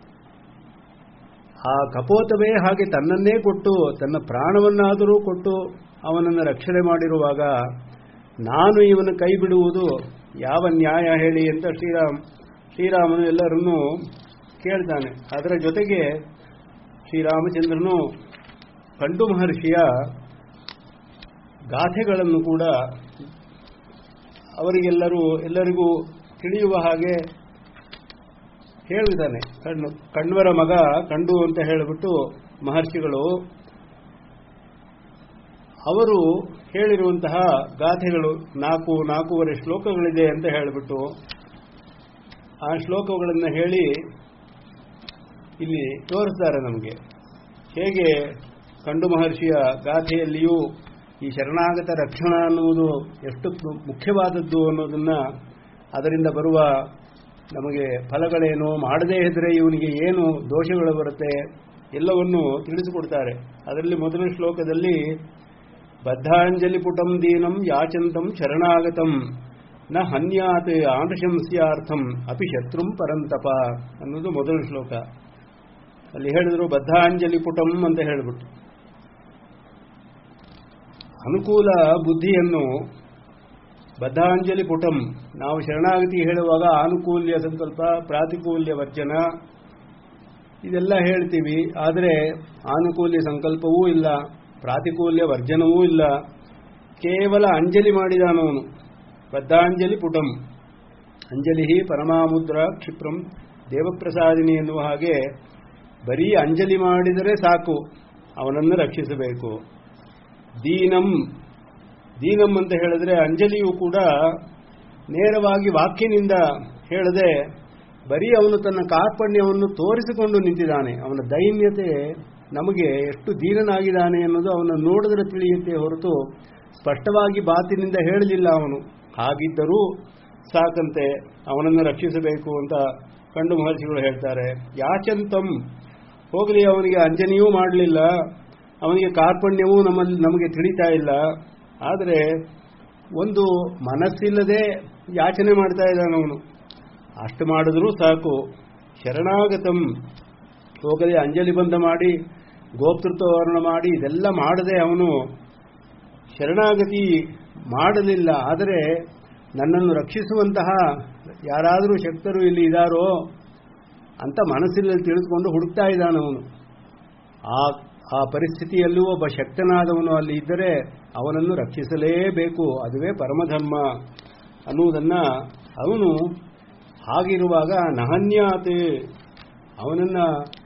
ಆ ಕಪೋತವೇ ಹಾಗೆ ತನ್ನನ್ನೇ ಕೊಟ್ಟು ತನ್ನ ಪ್ರಾಣವನ್ನಾದರೂ ಕೊಟ್ಟು ಅವನನ್ನು ರಕ್ಷಣೆ ಮಾಡಿರುವಾಗ ನಾನು ಇವನ ಕೈ ಬಿಡುವುದು ಯಾವ ನ್ಯಾಯ ಹೇಳಿ ಅಂತ ಶ್ರೀರಾಮ್ ಶ್ರೀರಾಮನು ಎಲ್ಲರನ್ನೂ ಕೇಳ್ತಾನೆ ಅದರ ಜೊತೆಗೆ ಶ್ರೀರಾಮಚಂದ್ರನು ಕಂಡು ಮಹರ್ಷಿಯ ಗಾಥೆಗಳನ್ನು ಕೂಡ ಅವರಿಗೆಲ್ಲರೂ ಎಲ್ಲರಿಗೂ ತಿಳಿಯುವ ಹಾಗೆ ಹೇಳಿದ್ದಾನೆ ಕಣ್ಣು ಕಣ್ವರ ಮಗ ಕಂಡು ಅಂತ ಹೇಳಿಬಿಟ್ಟು ಮಹರ್ಷಿಗಳು ಅವರು ಹೇಳಿರುವಂತಹ ಗಾಥೆಗಳು ನಾಲ್ಕು ನಾಲ್ಕೂವರೆ ಶ್ಲೋಕಗಳಿದೆ ಅಂತ ಹೇಳಿಬಿಟ್ಟು ಆ ಶ್ಲೋಕಗಳನ್ನು ಹೇಳಿ ಇಲ್ಲಿ ತೋರಿಸ್ತಾರೆ ನಮಗೆ ಹೇಗೆ ಕಂಡು ಮಹರ್ಷಿಯ ಗಾಥೆಯಲ್ಲಿಯೂ ಈ ಶರಣಾಗತ ರಕ್ಷಣಾ ಅನ್ನುವುದು ಎಷ್ಟು ಮುಖ್ಯವಾದದ್ದು ಅನ್ನೋದನ್ನ ಅದರಿಂದ ಬರುವ ನಮಗೆ ಫಲಗಳೇನು ಮಾಡದೇ ಇದ್ರೆ ಇವನಿಗೆ ಏನು ದೋಷಗಳು ಬರುತ್ತೆ ಎಲ್ಲವನ್ನು ತಿಳಿಸಿಕೊಡ್ತಾರೆ ಅದರಲ್ಲಿ ಮೊದಲ ಶ್ಲೋಕದಲ್ಲಿ ಬದ್ಧಾಂಜಲಿ ಪುಟಂ ದೀನಂ ಯಾಚಂತಂ ಶರಣಾಗತಂ ನ ಹನ್ಯಾತ್ ಆಂಶಂಸ್ಯಾರ್ಥಂ ಅಪಿ ಶತ್ರುಂ ಪರಂತಪ ಅನ್ನೋದು ಮೊದಲ ಶ್ಲೋಕ ಅಲ್ಲಿ ಹೇಳಿದ್ರು ಬದ್ಧಾಂಜಲಿ ಪುಟಂ ಅಂತ ಹೇಳಿಬಿಟ್ಟು ಅನುಕೂಲ ಬುದ್ಧಿಯನ್ನು ಬದ್ಧಾಂಜಲಿ ಪುಟಂ ನಾವು ಶರಣಾಗತಿ ಹೇಳುವಾಗ ಆನುಕೂಲ್ಯ ಸಂಕಲ್ಪ ಪ್ರಾತಿಕೂಲ್ಯ ವರ್ಜನ ಇದೆಲ್ಲ ಹೇಳ್ತೀವಿ ಆದರೆ ಆನುಕೂಲ್ಯ ಸಂಕಲ್ಪವೂ ಇಲ್ಲ ಪ್ರಾತಿಕೂಲ್ಯ ವರ್ಜನವೂ ಇಲ್ಲ ಕೇವಲ ಅಂಜಲಿ ಮಾಡಿದಾನವನು ಬದ್ಧಾಂಜಲಿ ಪುಟಂ ಅಂಜಲಿ ಪರಮಾಮುದ್ರ ಕ್ಷಿಪ್ರಂ ದೇವಪ್ರಸಾದಿನಿ ಎನ್ನುವ ಹಾಗೆ ಬರೀ ಅಂಜಲಿ ಮಾಡಿದರೆ ಸಾಕು ಅವನನ್ನು ರಕ್ಷಿಸಬೇಕು ದೀನಂ ದೀನಂ ಅಂತ ಹೇಳಿದ್ರೆ ಅಂಜಲಿಯು ಕೂಡ ನೇರವಾಗಿ ವಾಕ್ಯನಿಂದ ಹೇಳದೆ ಬರೀ ಅವನು ತನ್ನ ಕಾರ್ಪಣ್ಯವನ್ನು ತೋರಿಸಿಕೊಂಡು ನಿಂತಿದ್ದಾನೆ ಅವನ ದೈನ್ಯತೆ ನಮಗೆ ಎಷ್ಟು ದೀನನಾಗಿದ್ದಾನೆ ಅನ್ನೋದು ಅವನ ನೋಡಿದ್ರೆ ತಿಳಿಯುತ್ತೆ ಹೊರತು ಸ್ಪಷ್ಟವಾಗಿ ಬಾತಿನಿಂದ ಹೇಳಲಿಲ್ಲ ಅವನು ಹಾಗಿದ್ದರೂ ಸಾಕಂತೆ ಅವನನ್ನು ರಕ್ಷಿಸಬೇಕು ಅಂತ ಕಂಡು ಮಹರ್ಷಿಗಳು ಹೇಳ್ತಾರೆ ಯಾಚಂತಂ ಹೋಗಲಿ ಅವನಿಗೆ ಅಂಜನಿಯೂ ಮಾಡಲಿಲ್ಲ ಅವನಿಗೆ ಕಾರ್ಪಣ್ಯವೂ ನಮ್ಮಲ್ಲಿ ನಮಗೆ ತಿಳಿತಾ ಇಲ್ಲ ಆದರೆ ಒಂದು ಮನಸ್ಸಿಲ್ಲದೆ ಯಾಚನೆ ಮಾಡ್ತಾ ಇದ್ದಾನೆ ಅವನು ಅಷ್ಟು ಮಾಡಿದ್ರೂ ಸಾಕು ಶರಣಾಗತಂ ಹೋಗದೆ ಅಂಜಲಿ ಬಂಧ ಮಾಡಿ ಗೋಪ್ತೃತ್ವವರ್ಣ ಮಾಡಿ ಇದೆಲ್ಲ ಮಾಡದೆ ಅವನು ಶರಣಾಗತಿ ಮಾಡಲಿಲ್ಲ ಆದರೆ ನನ್ನನ್ನು ರಕ್ಷಿಸುವಂತಹ ಯಾರಾದರೂ ಶಕ್ತರು ಇಲ್ಲಿ ಇದ್ದಾರೋ ಅಂತ ಮನಸ್ಸಿನಲ್ಲಿ ತಿಳಿದುಕೊಂಡು ಹುಡುಕ್ತಾ ಇದ್ದಾನವನು ಆ ಆ ಪರಿಸ್ಥಿತಿಯಲ್ಲೂ ಒಬ್ಬ ಶಕ್ತನಾದವನು ಅಲ್ಲಿ ಇದ್ದರೆ ಅವನನ್ನು ರಕ್ಷಿಸಲೇಬೇಕು ಅದುವೇ ಪರಮಧರ್ಮ ಅನ್ನುವುದನ್ನ ಅವನು ಹಾಗಿರುವಾಗ ನಹನ್ಯಾತ್ ಅವನನ್ನ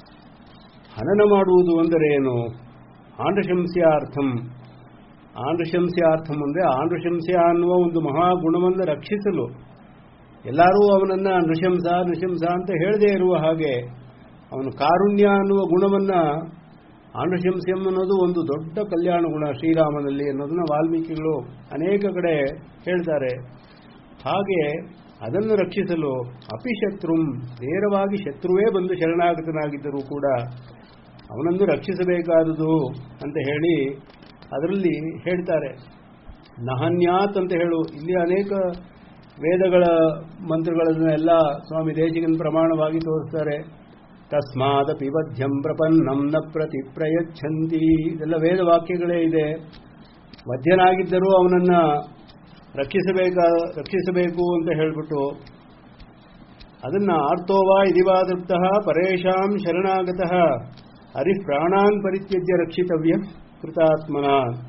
ಹನನ ಮಾಡುವುದು ಅಂದರೆ ಏನು ಆಂಧ್ರಶಂಸ್ಯಾರ್ಥಂ ಆಂಧ್ರಶಂಸ್ಯಾರ್ಥಂ ಅಂದರೆ ಆಂಧ್ರಶಂಸ್ಯ ಅನ್ನುವ ಒಂದು ಮಹಾಗುಣವನ್ನು ರಕ್ಷಿಸಲು ಎಲ್ಲರೂ ಅವನನ್ನ ನೃಶಂಸ ನೃಶಂಸ ಅಂತ ಹೇಳದೇ ಇರುವ ಹಾಗೆ ಅವನು ಕಾರುಣ್ಯ ಅನ್ನುವ ಗುಣವನ್ನ ಆಂಧ್ರಶಂಸ್ಯಂ ಅನ್ನೋದು ಒಂದು ದೊಡ್ಡ ಕಲ್ಯಾಣ ಗುಣ ಶ್ರೀರಾಮನಲ್ಲಿ ಅನ್ನೋದನ್ನ ವಾಲ್ಮೀಕಿಗಳು ಅನೇಕ ಕಡೆ ಹೇಳ್ತಾರೆ ಹಾಗೆ ಅದನ್ನು ರಕ್ಷಿಸಲು ಅಪಿಶತ್ರುಂ ನೇರವಾಗಿ ಶತ್ರುವೇ ಬಂದು ಶರಣಾಗತನಾಗಿದ್ದರೂ ಕೂಡ ಅವನನ್ನು ರಕ್ಷಿಸಬೇಕಾದುದು ಅಂತ ಹೇಳಿ ಅದರಲ್ಲಿ ಹೇಳ್ತಾರೆ ನಹನ್ಯಾತ್ ಅಂತ ಹೇಳು ಇಲ್ಲಿ ಅನೇಕ ವೇದಗಳ ಮಂತ್ರಗಳನ್ನೆಲ್ಲ ಸ್ವಾಮಿ ದೇಶಿಗನ್ ಪ್ರಮಾಣವಾಗಿ ತೋರಿಸ್ತಾರೆ ತಸ್ಮಾದಪಿ ವಧ್ಯಂ ಪ್ರಪನ್ನಂ ನ ಪ್ರತಿ ಪ್ರಯಚ್ಛಂತಿ ಇದೆಲ್ಲ ವೇದ ವಾಕ್ಯಗಳೇ ಇದೆ ವಧ್ಯನಾಗಿದ್ದರೂ ಅವನನ್ನ ರಕ್ಷಿಸಬೇಕ ರಕ್ಷಿಸಬೇಕು ಅಂತ ಹೇಳಿಬಿಟ್ಟು ಅದನ್ನ ಆರ್ತೋವಾ ಇದಿವಾ ತೃಪ್ತಃ ಪರೇಶಾಂ ಶರಣಾಗತಃ ಹರಿ ಪ್ರಾಣಾನ್ ಪರಿತ್ಯಜ್ಯ ರಕ್ಷಿತವ್ಯ ಕೃತಾತ್ಮನ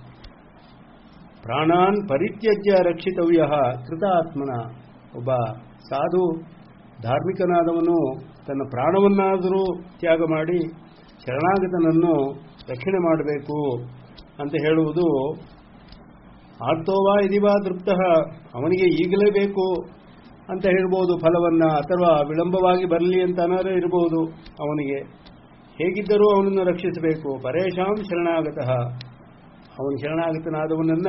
ಪ್ರಾಣಾನ್ ಪರಿತ್ಯಜ್ಯ ರಕ್ಷಿತವ್ಯ ಕೃತಾತ್ಮನ ಒಬ್ಬ ಸಾಧು ಧಾರ್ಮಿಕನಾದವನು ತನ್ನ ಪ್ರಾಣವನ್ನಾದರೂ ತ್ಯಾಗ ಮಾಡಿ ಶರಣಾಗತನನ್ನು ರಕ್ಷಣೆ ಮಾಡಬೇಕು ಅಂತ ಹೇಳುವುದು ಆರ್ತೋವಾ ಇದಿವಾ ತೃಪ್ತಃ ಅವನಿಗೆ ಈಗಲೇ ಬೇಕು ಅಂತ ಹೇಳ್ಬೋದು ಫಲವನ್ನ ಅಥವಾ ವಿಳಂಬವಾಗಿ ಬರಲಿ ಅಂತ ಅನಾರ ಇರಬಹುದು ಅವನಿಗೆ ಹೇಗಿದ್ದರೂ ಅವನನ್ನು ರಕ್ಷಿಸಬೇಕು ಪರೇಶಾಂ ಶರಣಾಗತಃ ಅವನು ಶರಣಾಗತನಾದವನನ್ನ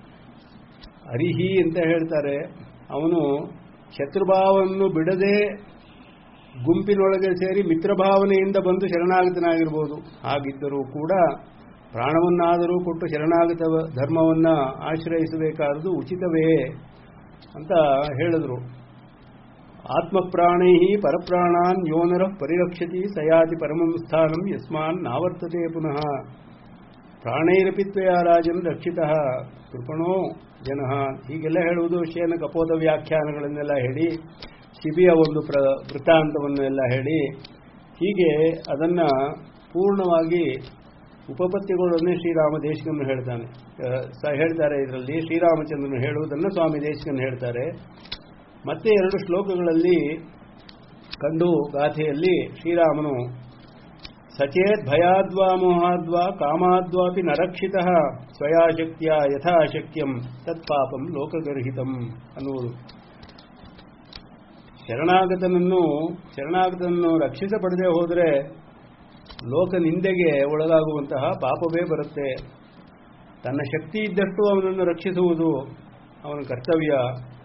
ಅರಿಹಿ ಅಂತ ಹೇಳ್ತಾರೆ ಅವನು ಶತ್ರುಭಾವವನ್ನು ಬಿಡದೆ ಗುಂಪಿನೊಳಗೆ ಸೇರಿ ಮಿತ್ರಭಾವನೆಯಿಂದ ಬಂದು ಶರಣಾಗತನಾಗಿರ್ಬೋದು ಹಾಗಿದ್ದರೂ ಕೂಡ ಪ್ರಾಣವನ್ನಾದರೂ ಕೊಟ್ಟು ಶರಣಾಗತ ಧರ್ಮವನ್ನ ಆಶ್ರಯಿಸಬೇಕಾದುದು ಉಚಿತವೇ ಅಂತ ಹೇಳಿದ್ರು ಆತ್ಮಪ್ರಾಣೈ ಪರಪ್ರಾಣಾನ್ ಯೋನರ ಪರಿರಕ್ಷತಿ ಸಯಾತಿ ಪರಮಂ ಸ್ಥಾನಂ ಯಸ್ಮಾನ್ ನಾವರ್ತತೆ ಪುನಃ ಪ್ರಾಣೈರಪಿತ್ವಯ ರಾಜನ್ ರಕ್ಷಿತ ಕೃಪಣೋ ಜನ ಹೀಗೆಲ್ಲ ಹೇಳುವುದು ಶೇನ ಕಪೋತ ವ್ಯಾಖ್ಯಾನಗಳನ್ನೆಲ್ಲ ಹೇಳಿ ಶಿಬಿಯ ಒಂದು ಪ್ರ ವೃತ್ತಾಂತವನ್ನೆಲ್ಲ ಹೇಳಿ ಹೀಗೆ ಅದನ್ನ ಪೂರ್ಣವಾಗಿ ಉಪಪತ್ತಿಗಳನ್ನೇ ಶ್ರೀರಾಮ ದೇಶಿಕನ್ನು ಹೇಳ್ತಾನೆ ಹೇಳ್ತಾರೆ ಇದರಲ್ಲಿ ಶ್ರೀರಾಮಚಂದ್ರನು ಹೇಳುವುದನ್ನು ಸ್ವಾಮಿ ದೇಶಿಕನ್ ಹೇಳ್ತಾರೆ ಮತ್ತೆ ಎರಡು ಶ್ಲೋಕಗಳಲ್ಲಿ ಕಂಡು ಗಾಥೆಯಲ್ಲಿ ಶ್ರೀರಾಮನು ಸಚೇತ್ ಭಯಾದ್ವಾ ಮೋಹಾದ್ವಾ ಕಾಮಾದ್ವಾಪಿ ನರಕ್ಷಿತ ಸ್ವಯಾಶಕ್ತಿಯ ಯಥಾಶಕ್ಯಂ ತತ್ಪಾಪಂ ಲೋಕಗರ್ಹಿತಂ ಅನ್ನುವುದು ಶರಣಾಗತನನ್ನು ಶರಣಾಗತನನ್ನು ರಕ್ಷಿಸಪಡದೆ ಹೋದರೆ ಲೋಕ ನಿಂದೆಗೆ ಒಳಗಾಗುವಂತಹ ಪಾಪವೇ ಬರುತ್ತೆ ತನ್ನ ಶಕ್ತಿ ಇದ್ದಷ್ಟು ಅವನನ್ನು ರಕ್ಷಿಸುವುದು ಅವನ ಕರ್ತವ್ಯ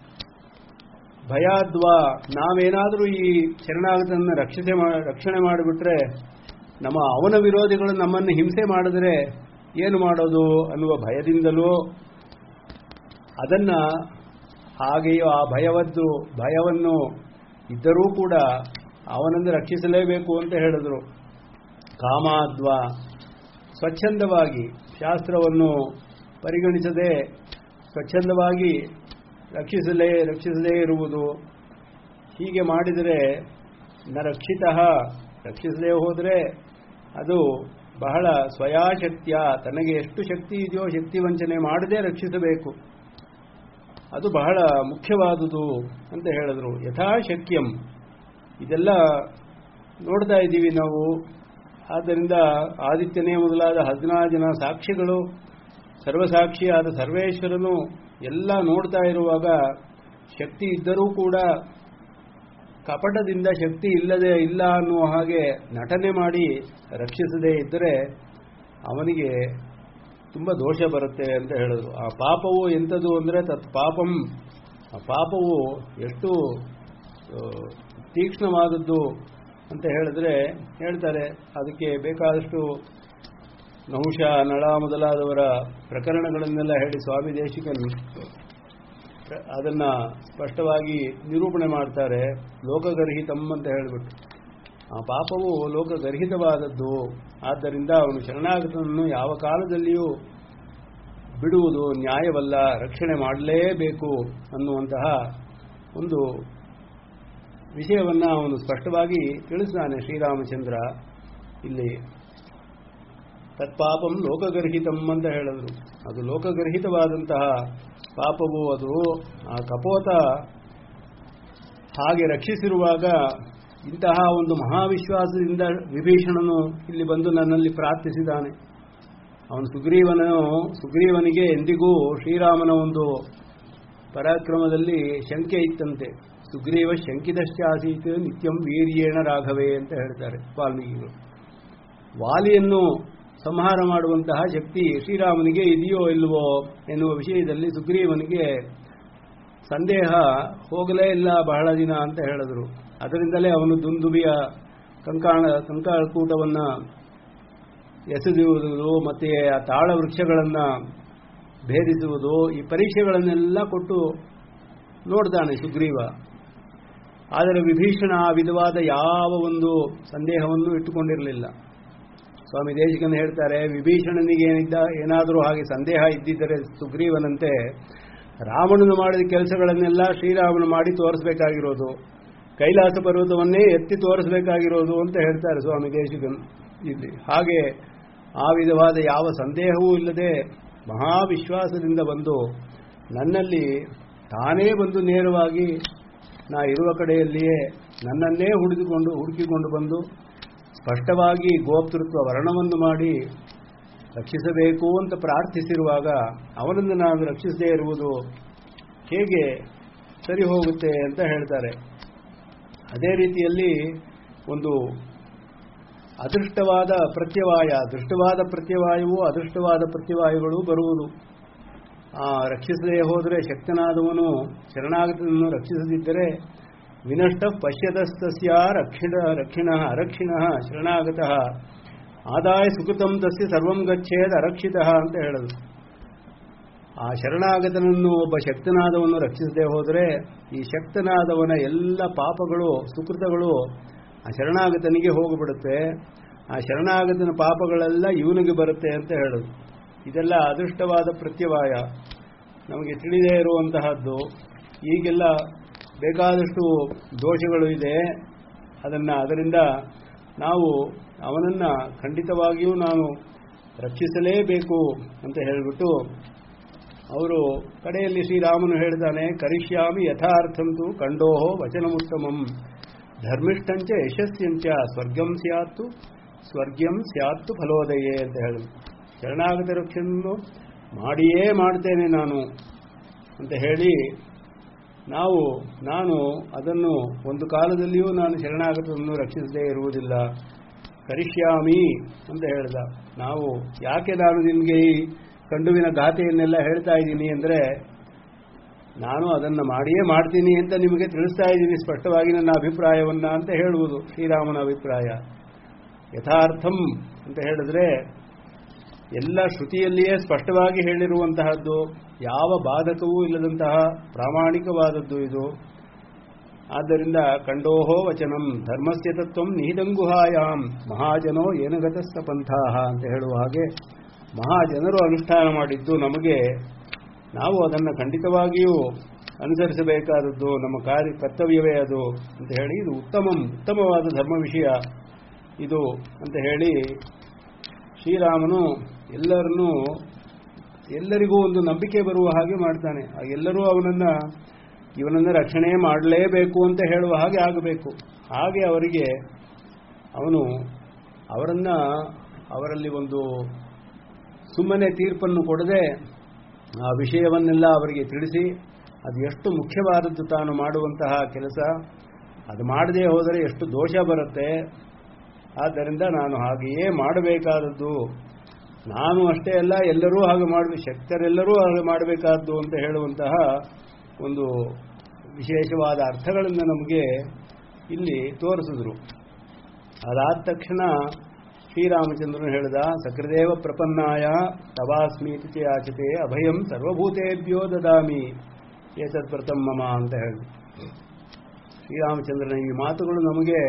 ಭಯಾದ್ವಾ ನಾವೇನಾದರೂ ಈ ಶರಣಾಗತನನ್ನು ರಕ್ಷಿಸೆ ರಕ್ಷಣೆ ಮಾಡಿಬಿಟ್ರೆ ನಮ್ಮ ಅವನ ವಿರೋಧಿಗಳು ನಮ್ಮನ್ನು ಹಿಂಸೆ ಮಾಡಿದ್ರೆ ಏನು ಮಾಡೋದು ಅನ್ನುವ ಭಯದಿಂದಲೂ ಅದನ್ನ ಹಾಗೆಯೋ ಆ ಭಯವದ್ದು ಭಯವನ್ನು ಇದ್ದರೂ ಕೂಡ ಅವನನ್ನು ರಕ್ಷಿಸಲೇಬೇಕು ಅಂತ ಹೇಳಿದ್ರು ಕಾಮಾದ್ವ ಸ್ವಚ್ಛಂದವಾಗಿ ಶಾಸ್ತ್ರವನ್ನು ಪರಿಗಣಿಸದೆ ಸ್ವಚ್ಛಂದವಾಗಿ ರಕ್ಷಿಸಲೇ ರಕ್ಷಿಸದೇ ಇರುವುದು ಹೀಗೆ ಮಾಡಿದರೆ ನ ರಕ್ಷಿತ ರಕ್ಷಿಸದೇ ಹೋದರೆ ಅದು ಬಹಳ ಸ್ವಯಾಶಕ್ತಿಯ ತನಗೆ ಎಷ್ಟು ಶಕ್ತಿ ಇದೆಯೋ ಶಕ್ತಿ ವಂಚನೆ ಮಾಡದೆ ರಕ್ಷಿಸಬೇಕು ಅದು ಬಹಳ ಮುಖ್ಯವಾದುದು ಅಂತ ಹೇಳಿದ್ರು ಯಥಾಶಕ್ಯಂ ಇದೆಲ್ಲ ನೋಡ್ತಾ ಇದ್ದೀವಿ ನಾವು ಆದ್ದರಿಂದ ಆದಿತ್ಯನೇ ಮೊದಲಾದ ಹದಿನಾರು ಜನ ಸಾಕ್ಷಿಗಳು ಸರ್ವಸಾಕ್ಷಿಯಾದ ಸರ್ವೇಶ್ವರನು ಎಲ್ಲ ನೋಡ್ತಾ ಇರುವಾಗ ಶಕ್ತಿ ಇದ್ದರೂ ಕೂಡ ಕಪಟದಿಂದ ಶಕ್ತಿ ಇಲ್ಲದೆ ಇಲ್ಲ ಅನ್ನುವ ಹಾಗೆ ನಟನೆ ಮಾಡಿ ರಕ್ಷಿಸದೇ ಇದ್ದರೆ ಅವನಿಗೆ ತುಂಬ ದೋಷ ಬರುತ್ತೆ ಅಂತ ಹೇಳಿದ್ರು ಆ ಪಾಪವು ಎಂಥದ್ದು ಅಂದರೆ ತತ್ ಪಾಪಂ ಆ ಪಾಪವು ಎಷ್ಟು ತೀಕ್ಷ್ಣವಾದದ್ದು ಅಂತ ಹೇಳಿದ್ರೆ ಹೇಳ್ತಾರೆ ಅದಕ್ಕೆ ಬೇಕಾದಷ್ಟು ನಹುಷ ನಳ ಮೊದಲಾದವರ ಪ್ರಕರಣಗಳನ್ನೆಲ್ಲ ಹೇಳಿ ಸ್ವಾಮಿ ದೇಶಿಕನ್ ಅದನ್ನ ಸ್ಪಷ್ಟವಾಗಿ ನಿರೂಪಣೆ ಮಾಡ್ತಾರೆ ಲೋಕಗರ್ಹಿತಂ ಅಂತ ಹೇಳಿಬಿಟ್ಟು ಆ ಪಾಪವು ಲೋಕಗರ್ಹಿತವಾದದ್ದು ಆದ್ದರಿಂದ ಅವನು ಶರಣಾಗತನನ್ನು ಯಾವ ಕಾಲದಲ್ಲಿಯೂ ಬಿಡುವುದು ನ್ಯಾಯವಲ್ಲ ರಕ್ಷಣೆ ಮಾಡಲೇಬೇಕು ಅನ್ನುವಂತಹ ಒಂದು ವಿಷಯವನ್ನ ಅವನು ಸ್ಪಷ್ಟವಾಗಿ ತಿಳಿಸ್ತಾನೆ ಶ್ರೀರಾಮಚಂದ್ರ ಇಲ್ಲಿ ತತ್ಪಾಪಂ ಲೋಕಗರ್ಹಿತಂ ಅಂತ ಹೇಳಿದ್ರು ಅದು ಲೋಕಗರ್ಹಿತವಾದಂತಹ ಪಾಪವು ಅದು ಆ ಕಪೋತ ಹಾಗೆ ರಕ್ಷಿಸಿರುವಾಗ ಇಂತಹ ಒಂದು ಮಹಾವಿಶ್ವಾಸದಿಂದ ವಿಭೀಷಣನು ಇಲ್ಲಿ ಬಂದು ನನ್ನಲ್ಲಿ ಪ್ರಾರ್ಥಿಸಿದ್ದಾನೆ ಅವನು ಸುಗ್ರೀವನು ಸುಗ್ರೀವನಿಗೆ ಎಂದಿಗೂ ಶ್ರೀರಾಮನ ಒಂದು ಪರಾಕ್ರಮದಲ್ಲಿ ಶಂಕೆ ಇತ್ತಂತೆ ಸುಗ್ರೀವ ಶಂಕಿದಶ್ಚಾಸೀತ್ ನಿತ್ಯಂ ವೀರ್ಯೇಣ ರಾಘವೇ ಅಂತ ಹೇಳ್ತಾರೆ ವಾಲ್ಮೀಕಿಗಳು ವಾಲಿಯನ್ನು ಸಂಹಾರ ಮಾಡುವಂತಹ ಶಕ್ತಿ ಶ್ರೀರಾಮನಿಗೆ ಇದೆಯೋ ಇಲ್ವೋ ಎನ್ನುವ ವಿಷಯದಲ್ಲಿ ಸುಗ್ರೀವನಿಗೆ ಸಂದೇಹ ಹೋಗಲೇ ಇಲ್ಲ ಬಹಳ ದಿನ ಅಂತ ಹೇಳಿದ್ರು ಅದರಿಂದಲೇ ಅವನು ದುಂದುಬಿಯ ಕಂಕಾಣ ಕಂಕಾಳಕೂಟವನ್ನು ಎಸೆದುವುದು ಮತ್ತೆ ಆ ತಾಳ ವೃಕ್ಷಗಳನ್ನು ಭೇದಿಸುವುದು ಈ ಪರೀಕ್ಷೆಗಳನ್ನೆಲ್ಲ ಕೊಟ್ಟು ನೋಡ್ತಾನೆ ಸುಗ್ರೀವ ಆದರೆ ವಿಭೀಷಣ ಆ ವಿಧವಾದ ಯಾವ ಒಂದು ಸಂದೇಹವನ್ನು ಇಟ್ಟುಕೊಂಡಿರಲಿಲ್ಲ ಸ್ವಾಮಿ ದೇಶಿಕನ್ ಹೇಳ್ತಾರೆ ವಿಭೀಷಣನಿಗೆ ಏನಿದ್ದ ಏನಾದರೂ ಹಾಗೆ ಸಂದೇಹ ಇದ್ದಿದ್ದರೆ ಸುಗ್ರೀವನಂತೆ ರಾವಣನು ಮಾಡಿದ ಕೆಲಸಗಳನ್ನೆಲ್ಲ ಶ್ರೀರಾಮನು ಮಾಡಿ ತೋರಿಸಬೇಕಾಗಿರೋದು ಕೈಲಾಸ ಪರ್ವತವನ್ನೇ ಎತ್ತಿ ತೋರಿಸಬೇಕಾಗಿರೋದು ಅಂತ ಹೇಳ್ತಾರೆ ಸ್ವಾಮಿ ದೇಶಿಕನ್ ಇಲ್ಲಿ ಹಾಗೆ ಆ ವಿಧವಾದ ಯಾವ ಸಂದೇಹವೂ ಇಲ್ಲದೆ ಮಹಾವಿಶ್ವಾಸದಿಂದ ಬಂದು ನನ್ನಲ್ಲಿ ತಾನೇ ಬಂದು ನೇರವಾಗಿ ನಾ ಇರುವ ಕಡೆಯಲ್ಲಿಯೇ ನನ್ನನ್ನೇ ಹುಡುಕಿಕೊಂಡು ಹುಡುಕಿಕೊಂಡು ಬಂದು ಸ್ಪಷ್ಟವಾಗಿ ಗೋಪ್ತೃತ್ವ ವರ್ಣವನ್ನು ಮಾಡಿ ರಕ್ಷಿಸಬೇಕು ಅಂತ ಪ್ರಾರ್ಥಿಸಿರುವಾಗ ಅವನನ್ನು ನಾನು ರಕ್ಷಿಸದೇ ಇರುವುದು ಹೇಗೆ ಸರಿ ಹೋಗುತ್ತೆ ಅಂತ ಹೇಳ್ತಾರೆ ಅದೇ ರೀತಿಯಲ್ಲಿ ಒಂದು ಅದೃಷ್ಟವಾದ ಪ್ರತ್ಯವಾಯ ದೃಷ್ಟವಾದ ಪ್ರತ್ಯವಾಯುವು ಅದೃಷ್ಟವಾದ ಪ್ರತ್ಯವಾಯುಗಳು ಬರುವುದು ಆ ರಕ್ಷಿಸದೇ ಹೋದರೆ ಶಕ್ತನಾದವನು ಶರಣಾಗತನನ್ನು ರಕ್ಷಿಸದಿದ್ದರೆ ವಿನಷ್ಟ ಪಶ್ಯತಸ್ತಸ್ಯ ರಕ್ಷಿಣ ರಕ್ಷಿಣ ಅರಕ್ಷಿಣ ಶರಣಾಗತ ಆದಾಯ ಸುಕೃತಂ ತಸ್ಯ ಸರ್ವಂ ಗಚ್ಚೇದ್ ಅರಕ್ಷಿತ ಅಂತ ಹೇಳೋದು ಆ ಶರಣಾಗತನನ್ನು ಒಬ್ಬ ಶಕ್ತನಾದವನು ರಕ್ಷಿಸದೆ ಹೋದರೆ ಈ ಶಕ್ತನಾದವನ ಎಲ್ಲ ಪಾಪಗಳು ಸುಕೃತಗಳು ಆ ಶರಣಾಗತನಿಗೆ ಹೋಗಿಬಿಡುತ್ತೆ ಆ ಶರಣಾಗತನ ಪಾಪಗಳೆಲ್ಲ ಇವನಿಗೆ ಬರುತ್ತೆ ಅಂತ ಹೇಳೋದು ಇದೆಲ್ಲ ಅದೃಷ್ಟವಾದ ಪ್ರತ್ಯವಾಯ ನಮಗೆ ತಿಳಿದೇ ಇರುವಂತಹದ್ದು ಈಗೆಲ್ಲ ಬೇಕಾದಷ್ಟು ದೋಷಗಳು ಇದೆ ಅದನ್ನು ಅದರಿಂದ ನಾವು ಅವನನ್ನು ಖಂಡಿತವಾಗಿಯೂ ನಾನು ರಕ್ಷಿಸಲೇಬೇಕು ಅಂತ ಹೇಳಿಬಿಟ್ಟು ಅವರು ಕಡೆಯಲ್ಲಿ ಶ್ರೀರಾಮನು ಹೇಳ್ತಾನೆ ಕರಿಷ್ಯಾಮಿ ಯಥಾರ್ಥಂತು ಕಂಡೋಹೋ ವಚನಮುತ್ತಮಂ ಧರ್ಮಿಷ್ಠಂಚ ಯಶಸ್ಸಂಚ ಸ್ವರ್ಗಂ ಸ್ಯಾತ್ತು ಸ್ವರ್ಗ್ಯಂ ಸ್ಯಾತ್ತು ಫಲೋದಯೇ ಅಂತ ಹೇಳಿದ್ರು ಶರಣಾಗತ ರಕ್ಷಣೆಯನ್ನು ಮಾಡಿಯೇ ಮಾಡ್ತೇನೆ ನಾನು ಅಂತ ಹೇಳಿ ನಾವು ನಾನು ಅದನ್ನು ಒಂದು ಕಾಲದಲ್ಲಿಯೂ ನಾನು ಶರಣಾಗತವನ್ನು ರಕ್ಷಿಸದೇ ಇರುವುದಿಲ್ಲ ಕರಿಷ್ಯಾಮಿ ಅಂತ ಹೇಳ್ದ ನಾವು ಯಾಕೆ ನಾನು ನಿಮಗೆ ಈ ಕಂಡುವಿನ ಗಾಥೆಯನ್ನೆಲ್ಲ ಹೇಳ್ತಾ ಇದ್ದೀನಿ ಅಂದರೆ ನಾನು ಅದನ್ನು ಮಾಡಿಯೇ ಮಾಡ್ತೀನಿ ಅಂತ ನಿಮಗೆ ತಿಳಿಸ್ತಾ ಇದ್ದೀನಿ ಸ್ಪಷ್ಟವಾಗಿ ನನ್ನ ಅಭಿಪ್ರಾಯವನ್ನ ಅಂತ ಹೇಳುವುದು ಶ್ರೀರಾಮನ ಅಭಿಪ್ರಾಯ ಯಥಾರ್ಥಂ ಅಂತ ಹೇಳಿದ್ರೆ ಎಲ್ಲ ಶ್ರುತಿಯಲ್ಲಿಯೇ ಸ್ಪಷ್ಟವಾಗಿ ಹೇಳಿರುವಂತಹದ್ದು ಯಾವ ಬಾಧಕವೂ ಇಲ್ಲದಂತಹ ಪ್ರಾಮಾಣಿಕವಾದದ್ದು ಇದು ಆದ್ದರಿಂದ ಕಂಡೋಹೋ ವಚನಂ ಧರ್ಮಸ್ಯ ತತ್ವಂ ನಿಹಿದಂಗುಹಾಯಾಮ್ ಮಹಾಜನೋ ಏನಗತಸ್ಥ ಪಂಥಾಹ ಅಂತ ಹೇಳುವ ಹಾಗೆ ಮಹಾಜನರು ಅನುಷ್ಠಾನ ಮಾಡಿದ್ದು ನಮಗೆ ನಾವು ಅದನ್ನು ಖಂಡಿತವಾಗಿಯೂ ಅನುಸರಿಸಬೇಕಾದದ್ದು ನಮ್ಮ ಕಾರ್ಯ ಕರ್ತವ್ಯವೇ ಅದು ಅಂತ ಹೇಳಿ ಇದು ಉತ್ತಮಂ ಉತ್ತಮವಾದ ಧರ್ಮ ವಿಷಯ ಇದು ಅಂತ ಹೇಳಿ ಶ್ರೀರಾಮನು ಎಲ್ಲರನ್ನೂ ಎಲ್ಲರಿಗೂ ಒಂದು ನಂಬಿಕೆ ಬರುವ ಹಾಗೆ ಮಾಡ್ತಾನೆ ಆ ಎಲ್ಲರೂ ಅವನನ್ನ ಇವನನ್ನು ರಕ್ಷಣೆ ಮಾಡಲೇಬೇಕು ಅಂತ ಹೇಳುವ ಹಾಗೆ ಆಗಬೇಕು ಹಾಗೆ ಅವರಿಗೆ ಅವನು ಅವರನ್ನ ಅವರಲ್ಲಿ ಒಂದು ಸುಮ್ಮನೆ ತೀರ್ಪನ್ನು ಕೊಡದೆ ಆ ವಿಷಯವನ್ನೆಲ್ಲ ಅವರಿಗೆ ತಿಳಿಸಿ ಅದು ಎಷ್ಟು ಮುಖ್ಯವಾದದ್ದು ತಾನು ಮಾಡುವಂತಹ ಕೆಲಸ ಅದು ಮಾಡದೇ ಹೋದರೆ ಎಷ್ಟು ದೋಷ ಬರುತ್ತೆ ಆದ್ದರಿಂದ ನಾನು ಹಾಗೆಯೇ ಮಾಡಬೇಕಾದದ್ದು ನಾನು ಅಷ್ಟೇ ಅಲ್ಲ ಎಲ್ಲರೂ ಹಾಗೆ ಮಾಡಬೇಕು ಶಕ್ತರೆಲ್ಲರೂ ಹಾಗೆ ಮಾಡಬೇಕಾದ್ದು ಅಂತ ಹೇಳುವಂತಹ ಒಂದು ವಿಶೇಷವಾದ ಅರ್ಥಗಳನ್ನು ನಮಗೆ ಇಲ್ಲಿ ತೋರಿಸಿದ್ರು ಅದಾದ ತಕ್ಷಣ ಶ್ರೀರಾಮಚಂದ್ರನು ಹೇಳಿದ ಸಕೃದೇವ ಪ್ರಪನ್ನಾಯ ತವಾಸ್ಮೀತಿ ಚ ಯಾಚತೆ ಅಭಯಂ ಸರ್ವಭೂತೇಭ್ಯೋ ದದಾಮಿ ಏತತ್ ಪ್ರಥಮ ಮಮ ಅಂತ ಹೇಳಿ ಶ್ರೀರಾಮಚಂದ್ರನ ಈ ಮಾತುಗಳು ನಮಗೆ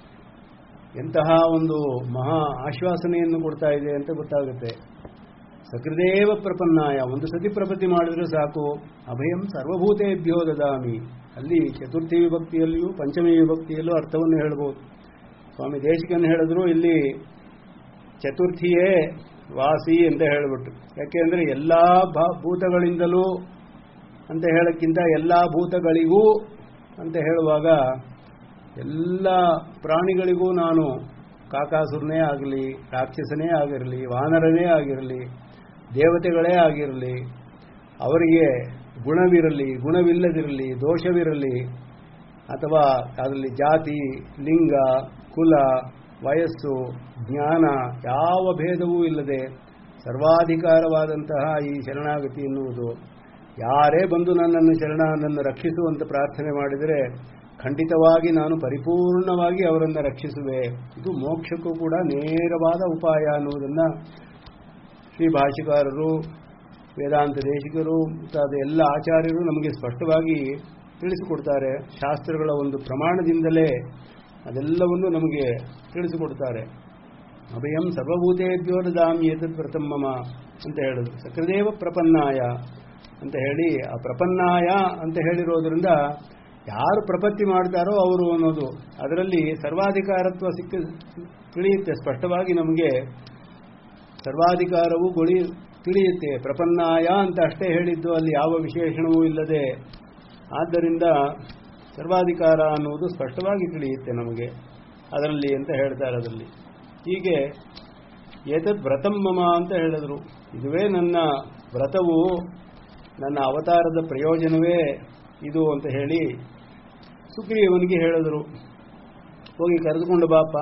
ಎಂತಹ ಒಂದು ಮಹಾ ಆಶ್ವಾಸನೆಯನ್ನು ಕೊಡ್ತಾ ಇದೆ ಅಂತ ಗೊತ್ತಾಗುತ್ತೆ ಸಕೃದೇವ ಪ್ರಪನ್ನಾಯ ಒಂದು ಸತಿ ಪ್ರಪತ್ತಿ ಮಾಡಿದ್ರೆ ಸಾಕು ಅಭಯಂ ಸರ್ವಭೂತೇಭ್ಯೋ ದದಾಮಿ ಅಲ್ಲಿ ಚತುರ್ಥಿ ವಿಭಕ್ತಿಯಲ್ಲಿಯೂ ಪಂಚಮಿ ವಿಭಕ್ತಿಯಲ್ಲೂ ಅರ್ಥವನ್ನು ಹೇಳ್ಬೋದು ಸ್ವಾಮಿ ದೇಶಿಕನ್ ಹೇಳಿದ್ರು ಇಲ್ಲಿ ಚತುರ್ಥಿಯೇ ವಾಸಿ ಅಂತ ಹೇಳಿಬಿಟ್ಟು ಯಾಕೆಂದ್ರೆ ಎಲ್ಲ ಭೂತಗಳಿಂದಲೂ ಅಂತ ಹೇಳಕ್ಕಿಂತ ಎಲ್ಲ ಭೂತಗಳಿಗೂ ಅಂತ ಹೇಳುವಾಗ ಎಲ್ಲ ಪ್ರಾಣಿಗಳಿಗೂ ನಾನು ಕಾಕಾಸುರನೇ ಆಗಲಿ ರಾಕ್ಷಸನೇ ಆಗಿರಲಿ ವಾನರನೇ ಆಗಿರಲಿ ದೇವತೆಗಳೇ ಆಗಿರಲಿ ಅವರಿಗೆ ಗುಣವಿರಲಿ ಗುಣವಿಲ್ಲದಿರಲಿ ದೋಷವಿರಲಿ ಅಥವಾ ಅದರಲ್ಲಿ ಜಾತಿ ಲಿಂಗ ಕುಲ ವಯಸ್ಸು ಜ್ಞಾನ ಯಾವ ಭೇದವೂ ಇಲ್ಲದೆ ಸರ್ವಾಧಿಕಾರವಾದಂತಹ ಈ ಶರಣಾಗತಿ ಎನ್ನುವುದು ಯಾರೇ ಬಂದು ನನ್ನನ್ನು ಶರಣ ನನ್ನನ್ನು ರಕ್ಷಿಸುವಂತ ಪ್ರಾರ್ಥನೆ ಮಾಡಿದರೆ ಖಂಡಿತವಾಗಿ ನಾನು ಪರಿಪೂರ್ಣವಾಗಿ ಅವರನ್ನು ರಕ್ಷಿಸುವೆ ಇದು ಮೋಕ್ಷಕ್ಕೂ ಕೂಡ ನೇರವಾದ ಉಪಾಯ ಅನ್ನುವುದನ್ನು ಶ್ರೀ ಭಾಷಿಕಾರರು ವೇದಾಂತ ದೇಶಿಕರು ಮುಂತಾದ ಎಲ್ಲ ಆಚಾರ್ಯರು ನಮಗೆ ಸ್ಪಷ್ಟವಾಗಿ ತಿಳಿಸಿಕೊಡ್ತಾರೆ ಶಾಸ್ತ್ರಗಳ ಒಂದು ಪ್ರಮಾಣದಿಂದಲೇ ಅದೆಲ್ಲವನ್ನು ನಮಗೆ ತಿಳಿಸಿಕೊಡ್ತಾರೆ ಅಭಯಂ ಸರ್ವಭೂತೇಭ್ಯೋ ದದಾಮಿ ಏತದ್ ಪ್ರಥಮಮ ಅಂತ ಹೇಳಿದ್ರು ಸಕೃದೇವ ಪ್ರಪನ್ನಾಯ ಅಂತ ಹೇಳಿ ಆ ಪ್ರಪನ್ನಾಯ ಅಂತ ಹೇಳಿರೋದ್ರಿಂದ ಯಾರು ಪ್ರಪತ್ತಿ ಮಾಡ್ತಾರೋ ಅವರು ಅನ್ನೋದು ಅದರಲ್ಲಿ ಸರ್ವಾಧಿಕಾರತ್ವ ಸಿಕ್ಕ ತಿಳಿಯುತ್ತೆ ಸ್ಪಷ್ಟವಾಗಿ ನಮಗೆ ಸರ್ವಾಧಿಕಾರವು ಗೊಳಿ ತಿಳಿಯುತ್ತೆ ಪ್ರಪನ್ನಾಯ ಅಂತ ಅಷ್ಟೇ ಹೇಳಿದ್ದು ಅಲ್ಲಿ ಯಾವ ವಿಶೇಷಣವೂ ಇಲ್ಲದೆ ಆದ್ದರಿಂದ ಸರ್ವಾಧಿಕಾರ ಅನ್ನುವುದು ಸ್ಪಷ್ಟವಾಗಿ ತಿಳಿಯುತ್ತೆ ನಮಗೆ ಅದರಲ್ಲಿ ಅಂತ ಹೇಳ್ತಾರೆ ಅದರಲ್ಲಿ ಹೀಗೆ ಏತದ್ ವ್ರತಮ್ಮಮ ಅಂತ ಹೇಳಿದರು ಇದುವೇ ನನ್ನ ವ್ರತವು ನನ್ನ ಅವತಾರದ ಪ್ರಯೋಜನವೇ ಇದು ಅಂತ ಹೇಳಿ ಸುಗ್ರೀವನಿಗೆ ಹೇಳಿದರು ಹೋಗಿ ಕರೆದುಕೊಂಡು ಬಾಪ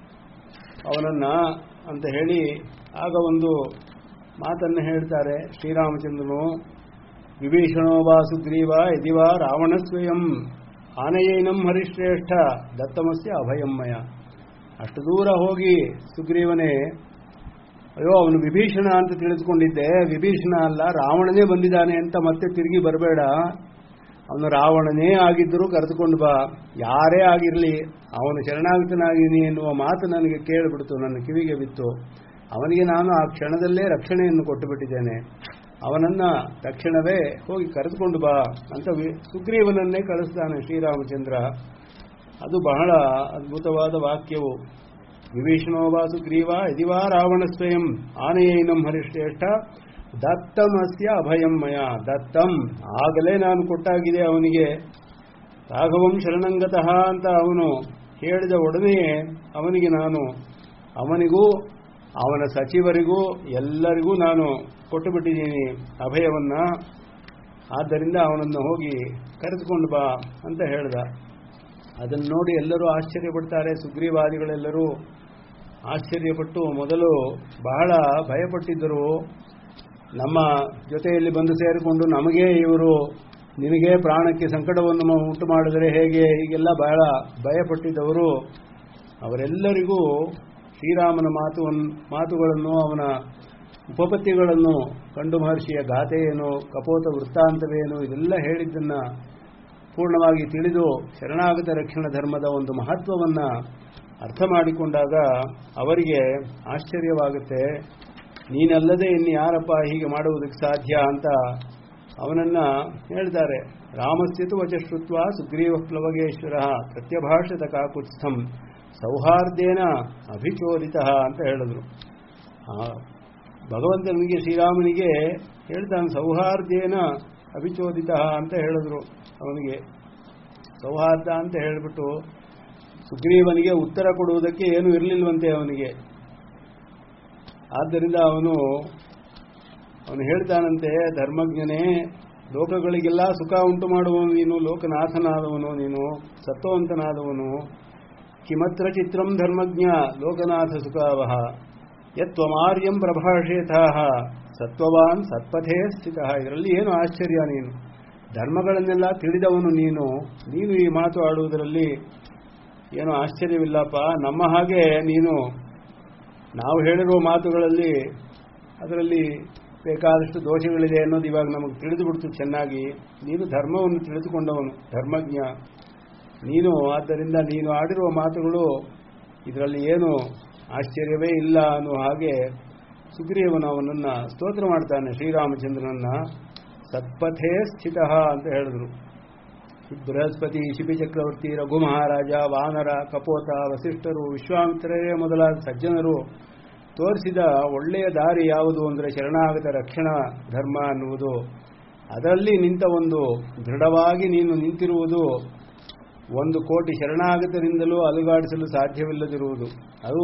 ಅವನನ್ನ ಅಂತ ಹೇಳಿ ಆಗ ಒಂದು ಮಾತನ್ನು ಹೇಳ್ತಾರೆ ಶ್ರೀರಾಮಚಂದ್ರನು ವಿಭೀಷಣೋ ವಾ ಸುಗ್ರೀವ ಯದಿವಾ ರಾವಣ ಸ್ವಯಂ ಆನೆಯೈನಂ ಹರಿಶ್ರೇಷ್ಠ ದತ್ತಮಸ್ಯ ಅಭಯಮ್ಮಯ ಅಷ್ಟು ದೂರ ಹೋಗಿ ಸುಗ್ರೀವನೇ ಅಯ್ಯೋ ಅವನು ವಿಭೀಷಣ ಅಂತ ತಿಳಿದುಕೊಂಡಿದ್ದೆ ವಿಭೀಷಣ ಅಲ್ಲ ರಾವಣನೇ ಬಂದಿದ್ದಾನೆ ಅಂತ ಮತ್ತೆ ತಿರುಗಿ ಬರಬೇಡ ಅವನು ರಾವಣನೇ ಆಗಿದ್ದರೂ ಕರೆದುಕೊಂಡು ಬಾ ಯಾರೇ ಆಗಿರಲಿ ಅವನು ಶರಣಾಗತನಾಗಿನಿ ಎನ್ನುವ ಮಾತು ನನಗೆ ಕೇಳಿಬಿಡ್ತು ನನ್ನ ಕಿವಿಗೆ ಬಿತ್ತು ಅವನಿಗೆ ನಾನು ಆ ಕ್ಷಣದಲ್ಲೇ ರಕ್ಷಣೆಯನ್ನು ಕೊಟ್ಟು ಬಿಟ್ಟಿದ್ದೇನೆ ಅವನನ್ನ ತಕ್ಷಣವೇ ಹೋಗಿ ಕರೆದುಕೊಂಡು ಬಾ ಅಂತ ಸುಗ್ರೀವನನ್ನೇ ಕಳಿಸ್ತಾನೆ ಶ್ರೀರಾಮಚಂದ್ರ ಅದು ಬಹಳ ಅದ್ಭುತವಾದ ವಾಕ್ಯವು ವಿಭೀಷಣೋವಾ ಸುಗ್ರೀವ ಯದಿವಾ ರಾವಣ ಸ್ವಯಂ ಆನೆಯೈನಂ ಹರಿಶ್ರೇಷ್ಠ ದತ್ತಮಸ್ಯ ಅಭಯಂ ಮಯ ದತ್ತಂ ಆಗಲೇ ನಾನು ಕೊಟ್ಟಾಗಿದೆ ಅವನಿಗೆ ರಾಘವಂ ಶರಣಂಗತಃ ಅಂತ ಅವನು ಹೇಳಿದ ಒಡನೆಯೇ ಅವನಿಗೆ ನಾನು ಅವನಿಗೂ ಅವನ ಸಚಿವರಿಗೂ ಎಲ್ಲರಿಗೂ ನಾನು ಕೊಟ್ಟು ಬಿಟ್ಟಿದ್ದೀನಿ ಅಭಯವನ್ನ ಆದ್ದರಿಂದ ಅವನನ್ನು ಹೋಗಿ ಕರೆದುಕೊಂಡು ಬಾ ಅಂತ ಹೇಳ್ದ ಅದನ್ನು ನೋಡಿ ಎಲ್ಲರೂ ಆಶ್ಚರ್ಯಪಡ್ತಾರೆ ಸುಗ್ರೀವಾದಿಗಳೆಲ್ಲರೂ ಆಶ್ಚರ್ಯಪಟ್ಟು ಮೊದಲು ಬಹಳ ಭಯಪಟ್ಟಿದ್ದರು ನಮ್ಮ ಜೊತೆಯಲ್ಲಿ ಬಂದು ಸೇರಿಕೊಂಡು ನಮಗೆ ಇವರು ನಿನಗೆ ಪ್ರಾಣಕ್ಕೆ ಸಂಕಟವನ್ನು ಉಂಟು ಮಾಡಿದರೆ ಹೇಗೆ ಹೀಗೆಲ್ಲ ಬಹಳ ಭಯಪಟ್ಟಿದ್ದವರು ಅವರೆಲ್ಲರಿಗೂ ಶ್ರೀರಾಮನ ಮಾತು ಮಾತುಗಳನ್ನು ಅವನ ಉಪಪತ್ತಿಗಳನ್ನು ಕಂಡು ಮಹರ್ಷಿಯ ಗಾಥೆಯೇನು ಕಪೋತ ವೃತ್ತಾಂತವೇನು ಇದೆಲ್ಲ ಹೇಳಿದ್ದನ್ನ ಪೂರ್ಣವಾಗಿ ತಿಳಿದು ಶರಣಾಗತ ರಕ್ಷಣ ಧರ್ಮದ ಒಂದು ಮಹತ್ವವನ್ನ ಅರ್ಥ ಮಾಡಿಕೊಂಡಾಗ ಅವರಿಗೆ ಆಶ್ಚರ್ಯವಾಗುತ್ತೆ ನೀನಲ್ಲದೆ ಇನ್ನು ಯಾರಪ್ಪ ಹೀಗೆ ಮಾಡುವುದಕ್ಕೆ ಸಾಧ್ಯ ಅಂತ ಅವನನ್ನ ಹೇಳ್ತಾರೆ ರಾಮಸ್ಯತು ವಚಶ್ರುತ್ವ ಸುಗ್ರೀವ ಪ್ಲವಗೇಶ್ವರ ಪ್ರತ್ಯಭಾಷತ ಕಾಕುತ್ಸ್ಥಂ ಸೌಹಾರ್ದೇನ ಅಭಿಚೋದಿತ ಅಂತ ಹೇಳಿದ್ರು ಭಗವಂತನಿಗೆ ಶ್ರೀರಾಮನಿಗೆ ಹೇಳ್ತಾನೆ ಸೌಹಾರ್ದೇನ ಅಭಿಚೋದಿತ ಅಂತ ಹೇಳಿದ್ರು ಅವನಿಗೆ ಸೌಹಾರ್ದ ಅಂತ ಹೇಳಿಬಿಟ್ಟು ಸುಗ್ರೀವನಿಗೆ ಉತ್ತರ ಕೊಡುವುದಕ್ಕೆ ಏನೂ ಇರಲಿಲ್ವಂತೆ ಅವನಿಗೆ ಆದ್ದರಿಂದ ಅವನು ಅವನು ಹೇಳ್ತಾನಂತೆ ಧರ್ಮಜ್ಞನೇ ಲೋಕಗಳಿಗೆಲ್ಲ ಸುಖ ಉಂಟು ಮಾಡುವವನು ನೀನು ಲೋಕನಾಥನಾದವನು ನೀನು ಸತ್ವವಂತನಾದವನು ಕಿಮತ್ರ ಚಿತ್ರಂ ಧರ್ಮಜ್ಞ ಲೋಕನಾಥ ಸುಖಾವಹ ಯತ್ವಮಾರ್ಯಂ ಪ್ರಭಾಷೇತಾ ಸತ್ವವಾನ್ ಸತ್ಪಥೇ ಸ್ಥಿತ ಇದರಲ್ಲಿ ಏನು ಆಶ್ಚರ್ಯ ನೀನು ಧರ್ಮಗಳನ್ನೆಲ್ಲ ತಿಳಿದವನು ನೀನು ನೀನು ಈ ಮಾತು ಆಡುವುದರಲ್ಲಿ ಏನು ಆಶ್ಚರ್ಯವಿಲ್ಲಪ್ಪ ನಮ್ಮ ಹಾಗೆ ನೀನು ನಾವು ಹೇಳಿರುವ ಮಾತುಗಳಲ್ಲಿ ಅದರಲ್ಲಿ ಬೇಕಾದಷ್ಟು ದೋಷಗಳಿದೆ ಅನ್ನೋದು ಇವಾಗ ನಮಗೆ ತಿಳಿದು ಬಿಡ್ತು ಚೆನ್ನಾಗಿ ನೀನು ಧರ್ಮವನ್ನು ತಿಳಿದುಕೊಂಡವನು ಧರ್ಮಜ್ಞ ನೀನು ಆದ್ದರಿಂದ ನೀನು ಆಡಿರುವ ಮಾತುಗಳು ಇದರಲ್ಲಿ ಏನು ಆಶ್ಚರ್ಯವೇ ಇಲ್ಲ ಅನ್ನುವ ಹಾಗೆ ಸುಗ್ರೀವನು ಅವನನ್ನ ಸ್ತೋತ್ರ ಮಾಡ್ತಾನೆ ಶ್ರೀರಾಮಚಂದ್ರನನ್ನ ಸತ್ಪಥೇ ಸ್ಥಿತ ಅಂತ ಹೇಳಿದ್ರು ಬೃಹಸ್ಪತಿ ಶಿಬಿ ಚಕ್ರವರ್ತಿ ರಘು ಮಹಾರಾಜ ವಾನರ ಕಪೋತ ವಸಿಷ್ಠರು ವಿಶ್ವಾಮಿತ್ರರೇ ಮೊದಲಾದ ಸಜ್ಜನರು ತೋರಿಸಿದ ಒಳ್ಳೆಯ ದಾರಿ ಯಾವುದು ಅಂದರೆ ಶರಣಾಗತ ರಕ್ಷಣಾ ಧರ್ಮ ಅನ್ನುವುದು ಅದರಲ್ಲಿ ನಿಂತ ಒಂದು ದೃಢವಾಗಿ ನೀನು ನಿಂತಿರುವುದು ಒಂದು ಕೋಟಿ ಶರಣಾಗತರಿಂದಲೂ ಅಲುಗಾಡಿಸಲು ಸಾಧ್ಯವಿಲ್ಲದಿರುವುದು ಅದು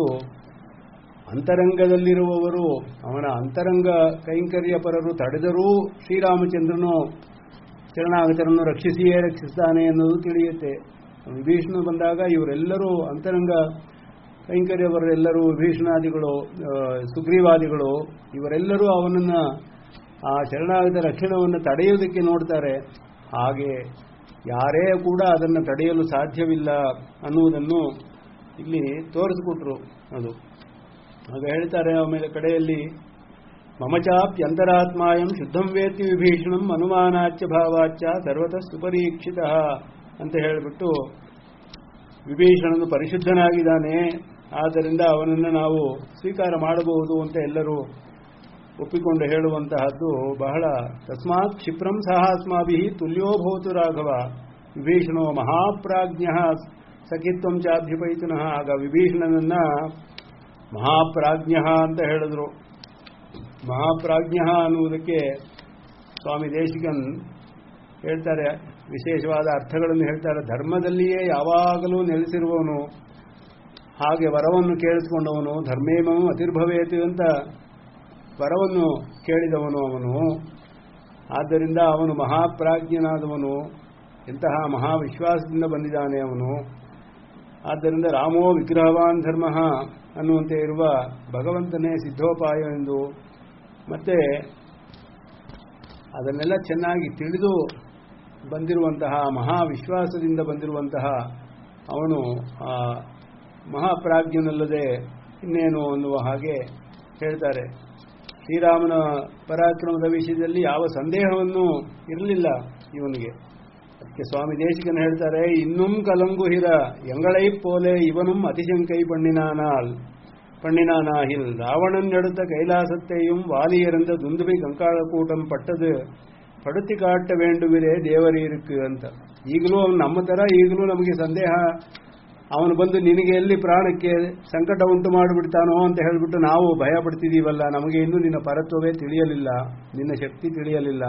ಅಂತರಂಗದಲ್ಲಿರುವವರು ಅವನ ಅಂತರಂಗ ಕೈಂಕರ್ಯ ಪರರು ತಡೆದರೂ ಶ್ರೀರಾಮಚಂದ್ರನು ಶರಣಾಗತರನ್ನು ರಕ್ಷಿಸಿಯೇ ರಕ್ಷಿಸ್ತಾನೆ ಎನ್ನುವುದು ತಿಳಿಯುತ್ತೆ ವಿಭೀಷಣ ಬಂದಾಗ ಇವರೆಲ್ಲರೂ ಅಂತರಂಗ ಕೈಂಕರ್ಯವರೆಲ್ಲರೂ ವಿಭೀಷಣಾದಿಗಳು ಆ, ಸುಗ್ರೀವಾದಿಗಳು ಇವರೆಲ್ಲರೂ ಅವನನ್ನು ಆ ಶರಣಾಗತ ರಕ್ಷಣವನ್ನು ತಡೆಯುವುದಕ್ಕೆ ನೋಡ್ತಾರೆ ಹಾಗೆ ಯಾರೇ ಕೂಡ ಅದನ್ನು ತಡೆಯಲು ಸಾಧ್ಯವಿಲ್ಲ ಅನ್ನುವುದನ್ನು ಇಲ್ಲಿ ತೋರಿಸಿಕೊಟ್ರು ಅದು ಆಗ ಹೇಳ್ತಾರೆ ಆಮೇಲೆ ಕಡೆಯಲ್ಲಿ ಮಮಚಾಪ್ಯಂತರಾತ್ಮಾಯಂ ಶುದ್ಧಂ ವೇತ್ತಿ ವಿಭೀಷಣಂ ಅನುಮಾನಾಚ್ಯ ಭಾವಾಚ್ಯ ಸರ್ವತಃ ಸುಪರೀಕ್ಷಿತ ಅಂತ ಹೇಳಿಬಿಟ್ಟು ವಿಭೀಷಣನು ಪರಿಶುದ್ಧನಾಗಿದ್ದಾನೆ ಆದ್ದರಿಂದ ಅವನನ್ನು ನಾವು ಸ್ವೀಕಾರ ಮಾಡಬಹುದು ಅಂತ ಎಲ್ಲರೂ ಒಪ್ಪಿಕೊಂಡು ಹೇಳುವಂತಹದ್ದು ಬಹಳ ತಸ್ಮಾತ್ ಕ್ಷಿಪ್ರಂ ಸಹ ಅಸ್ಮಾಭಿ ತುಲ್ಯೋ ಭವತು ರಾಘವ ವಿಭೀಷಣೋ ಮಹಾಪ್ರಾಜ್ಞ ಸಖಿತ್ವಂ ಚಾಭ್ಯುಪೈತುನಃ ಆಗ ವಿಭೀಷಣನನ್ನ ಮಹಾಪ್ರಾಜ್ಞ ಅಂತ ಹೇಳಿದ್ರು ಮಹಾಪ್ರಾಜ್ಞ ಅನ್ನುವುದಕ್ಕೆ ಸ್ವಾಮಿ ದೇಶಿಕನ್ ಹೇಳ್ತಾರೆ ವಿಶೇಷವಾದ ಅರ್ಥಗಳನ್ನು ಹೇಳ್ತಾರೆ ಧರ್ಮದಲ್ಲಿಯೇ ಯಾವಾಗಲೂ ನೆಲೆಸಿರುವವನು ಹಾಗೆ ವರವನ್ನು ಕೇಳಿಸಿಕೊಂಡವನು ಧರ್ಮೇಮವು ಅತಿರ್ಭವೇತು ಅಂತ ವರವನ್ನು ಕೇಳಿದವನು ಅವನು ಆದ್ದರಿಂದ ಅವನು ಮಹಾಪ್ರಾಜ್ಞನಾದವನು ಎಂತಹ ಮಹಾವಿಶ್ವಾಸದಿಂದ ಬಂದಿದ್ದಾನೆ ಅವನು ಆದ್ದರಿಂದ ರಾಮೋ ವಿಗ್ರಹವಾನ್ ಧರ್ಮ ಅನ್ನುವಂತೆ ಇರುವ ಭಗವಂತನೇ ಸಿದ್ಧೋಪಾಯ ಎಂದು ಮತ್ತೆ ಅದನ್ನೆಲ್ಲ ಚೆನ್ನಾಗಿ ತಿಳಿದು ಬಂದಿರುವಂತಹ ಮಹಾವಿಶ್ವಾಸದಿಂದ ಬಂದಿರುವಂತಹ ಅವನು ಆ ಮಹಾಪ್ರಾಜ್ಞನಲ್ಲದೆ ಇನ್ನೇನು ಅನ್ನುವ ಹಾಗೆ ಹೇಳ್ತಾರೆ ಶ್ರೀರಾಮನ ಪರಾಕ್ರಮದ ವಿಷಯದಲ್ಲಿ ಯಾವ ಸಂದೇಹವನ್ನು ಇರಲಿಲ್ಲ ಇವನಿಗೆ ಅದಕ್ಕೆ ಸ್ವಾಮಿ ದೇಶಿಕನ್ ಹೇಳ್ತಾರೆ ಇನ್ನುಂ ಕಲಂಗುಹಿರ ಎಂಗಳೈ ಪೋಲೆ ಇವನುಂ அதிசங்கை பண்ணினானால் பண்ணினானாகில் ராவணன் எடுத்த கைலாசத்தையும் வாலியறந்த துந்துபி கங்காಳ கூட்டம் ಪಟ್ಟದು ಪಡುತ್ತಿ ಕಾಟ ವೇಂಡುವಿರೇ ದೇವರೀருக்கு ಅಂತ ಈಗಲೂ ಅವನು ನಮ್ಮ ತರ ಈಗಲೂ ನಮಗೆ ಸಂದೇಹ ಅವನು ಬಂದು ನಿನಗೆ ಎಲ್ಲಿ ಪ್ರಾಣಕ್ಕೆ ಸಂಕಟ ಉಂಟು ಮಾಡಿಬಿಡ್ತಾನೋ ಅಂತ ಹೇಳಿಬಿಟ್ಟು ನಾವು ಭಯ ಪಡ್ತಿದ್ದೀವಲ್ಲ ನಮಗೆ ಇನ್ನೂ ನಿನ್ನ ಪರತ್ವವೇ ತಿಳಿಯಲಿಲ್ಲ ನಿನ್ನ ಶಕ್ತಿ ತಿಳಿಯಲಿಲ್ಲ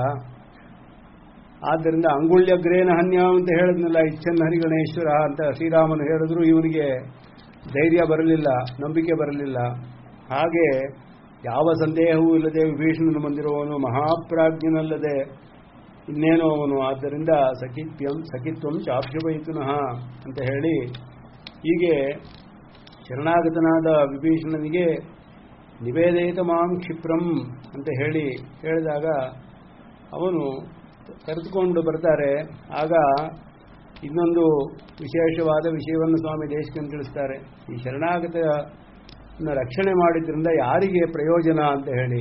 ಆದ್ದರಿಂದ ಅಂಗುಳ್ಯಗ್ರೇನ ಹನ್ಯ ಅಂತ ಹೇಳಿದ್ನಲ್ಲ ಇಚ್ಛನ್ ಹರಿಗಣೇಶ್ವರ ಅಂತ ಶ್ರೀರಾಮನು ಹೇಳಿದ್ರು ಇವನಿಗೆ ಧೈರ್ಯ ಬರಲಿಲ್ಲ ನಂಬಿಕೆ ಬರಲಿಲ್ಲ ಹಾಗೆ ಯಾವ ಸಂದೇಹವೂ ಇಲ್ಲದೆ ವಿಭೀಷಣನು ಬಂದಿರುವವನು ಮಹಾಪ್ರಾಜ್ಞನಲ್ಲದೆ ಇನ್ನೇನೋ ಅವನು ಆದ್ದರಿಂದ ಸಖಿತ್ಯಂ ಸಖಿತ್ವಂ ಚಾಭ್ಯುಪೈತುನಃ ಅಂತ ಹೇಳಿ ಹೀಗೆ ಶರಣಾಗತನಾದ ವಿಭೀಷಣನಿಗೆ ನಿವೇದಿತ ಮಾಂ ಕ್ಷಿಪ್ರಂ ಅಂತ ಹೇಳಿ ಹೇಳಿದಾಗ ಅವನು ಕರೆದುಕೊಂಡು ಬರ್ತಾರೆ ಆಗ ಇನ್ನೊಂದು ವಿಶೇಷವಾದ ವಿಷಯವನ್ನು ಸ್ವಾಮಿ ದೇಶಕನ್ ತಿಳಿಸ್ತಾರೆ ಈ ಶರಣಾಗತ ರಕ್ಷಣೆ ಮಾಡಿದ್ರಿಂದ ಯಾರಿಗೆ ಪ್ರಯೋಜನ ಅಂತ ಹೇಳಿ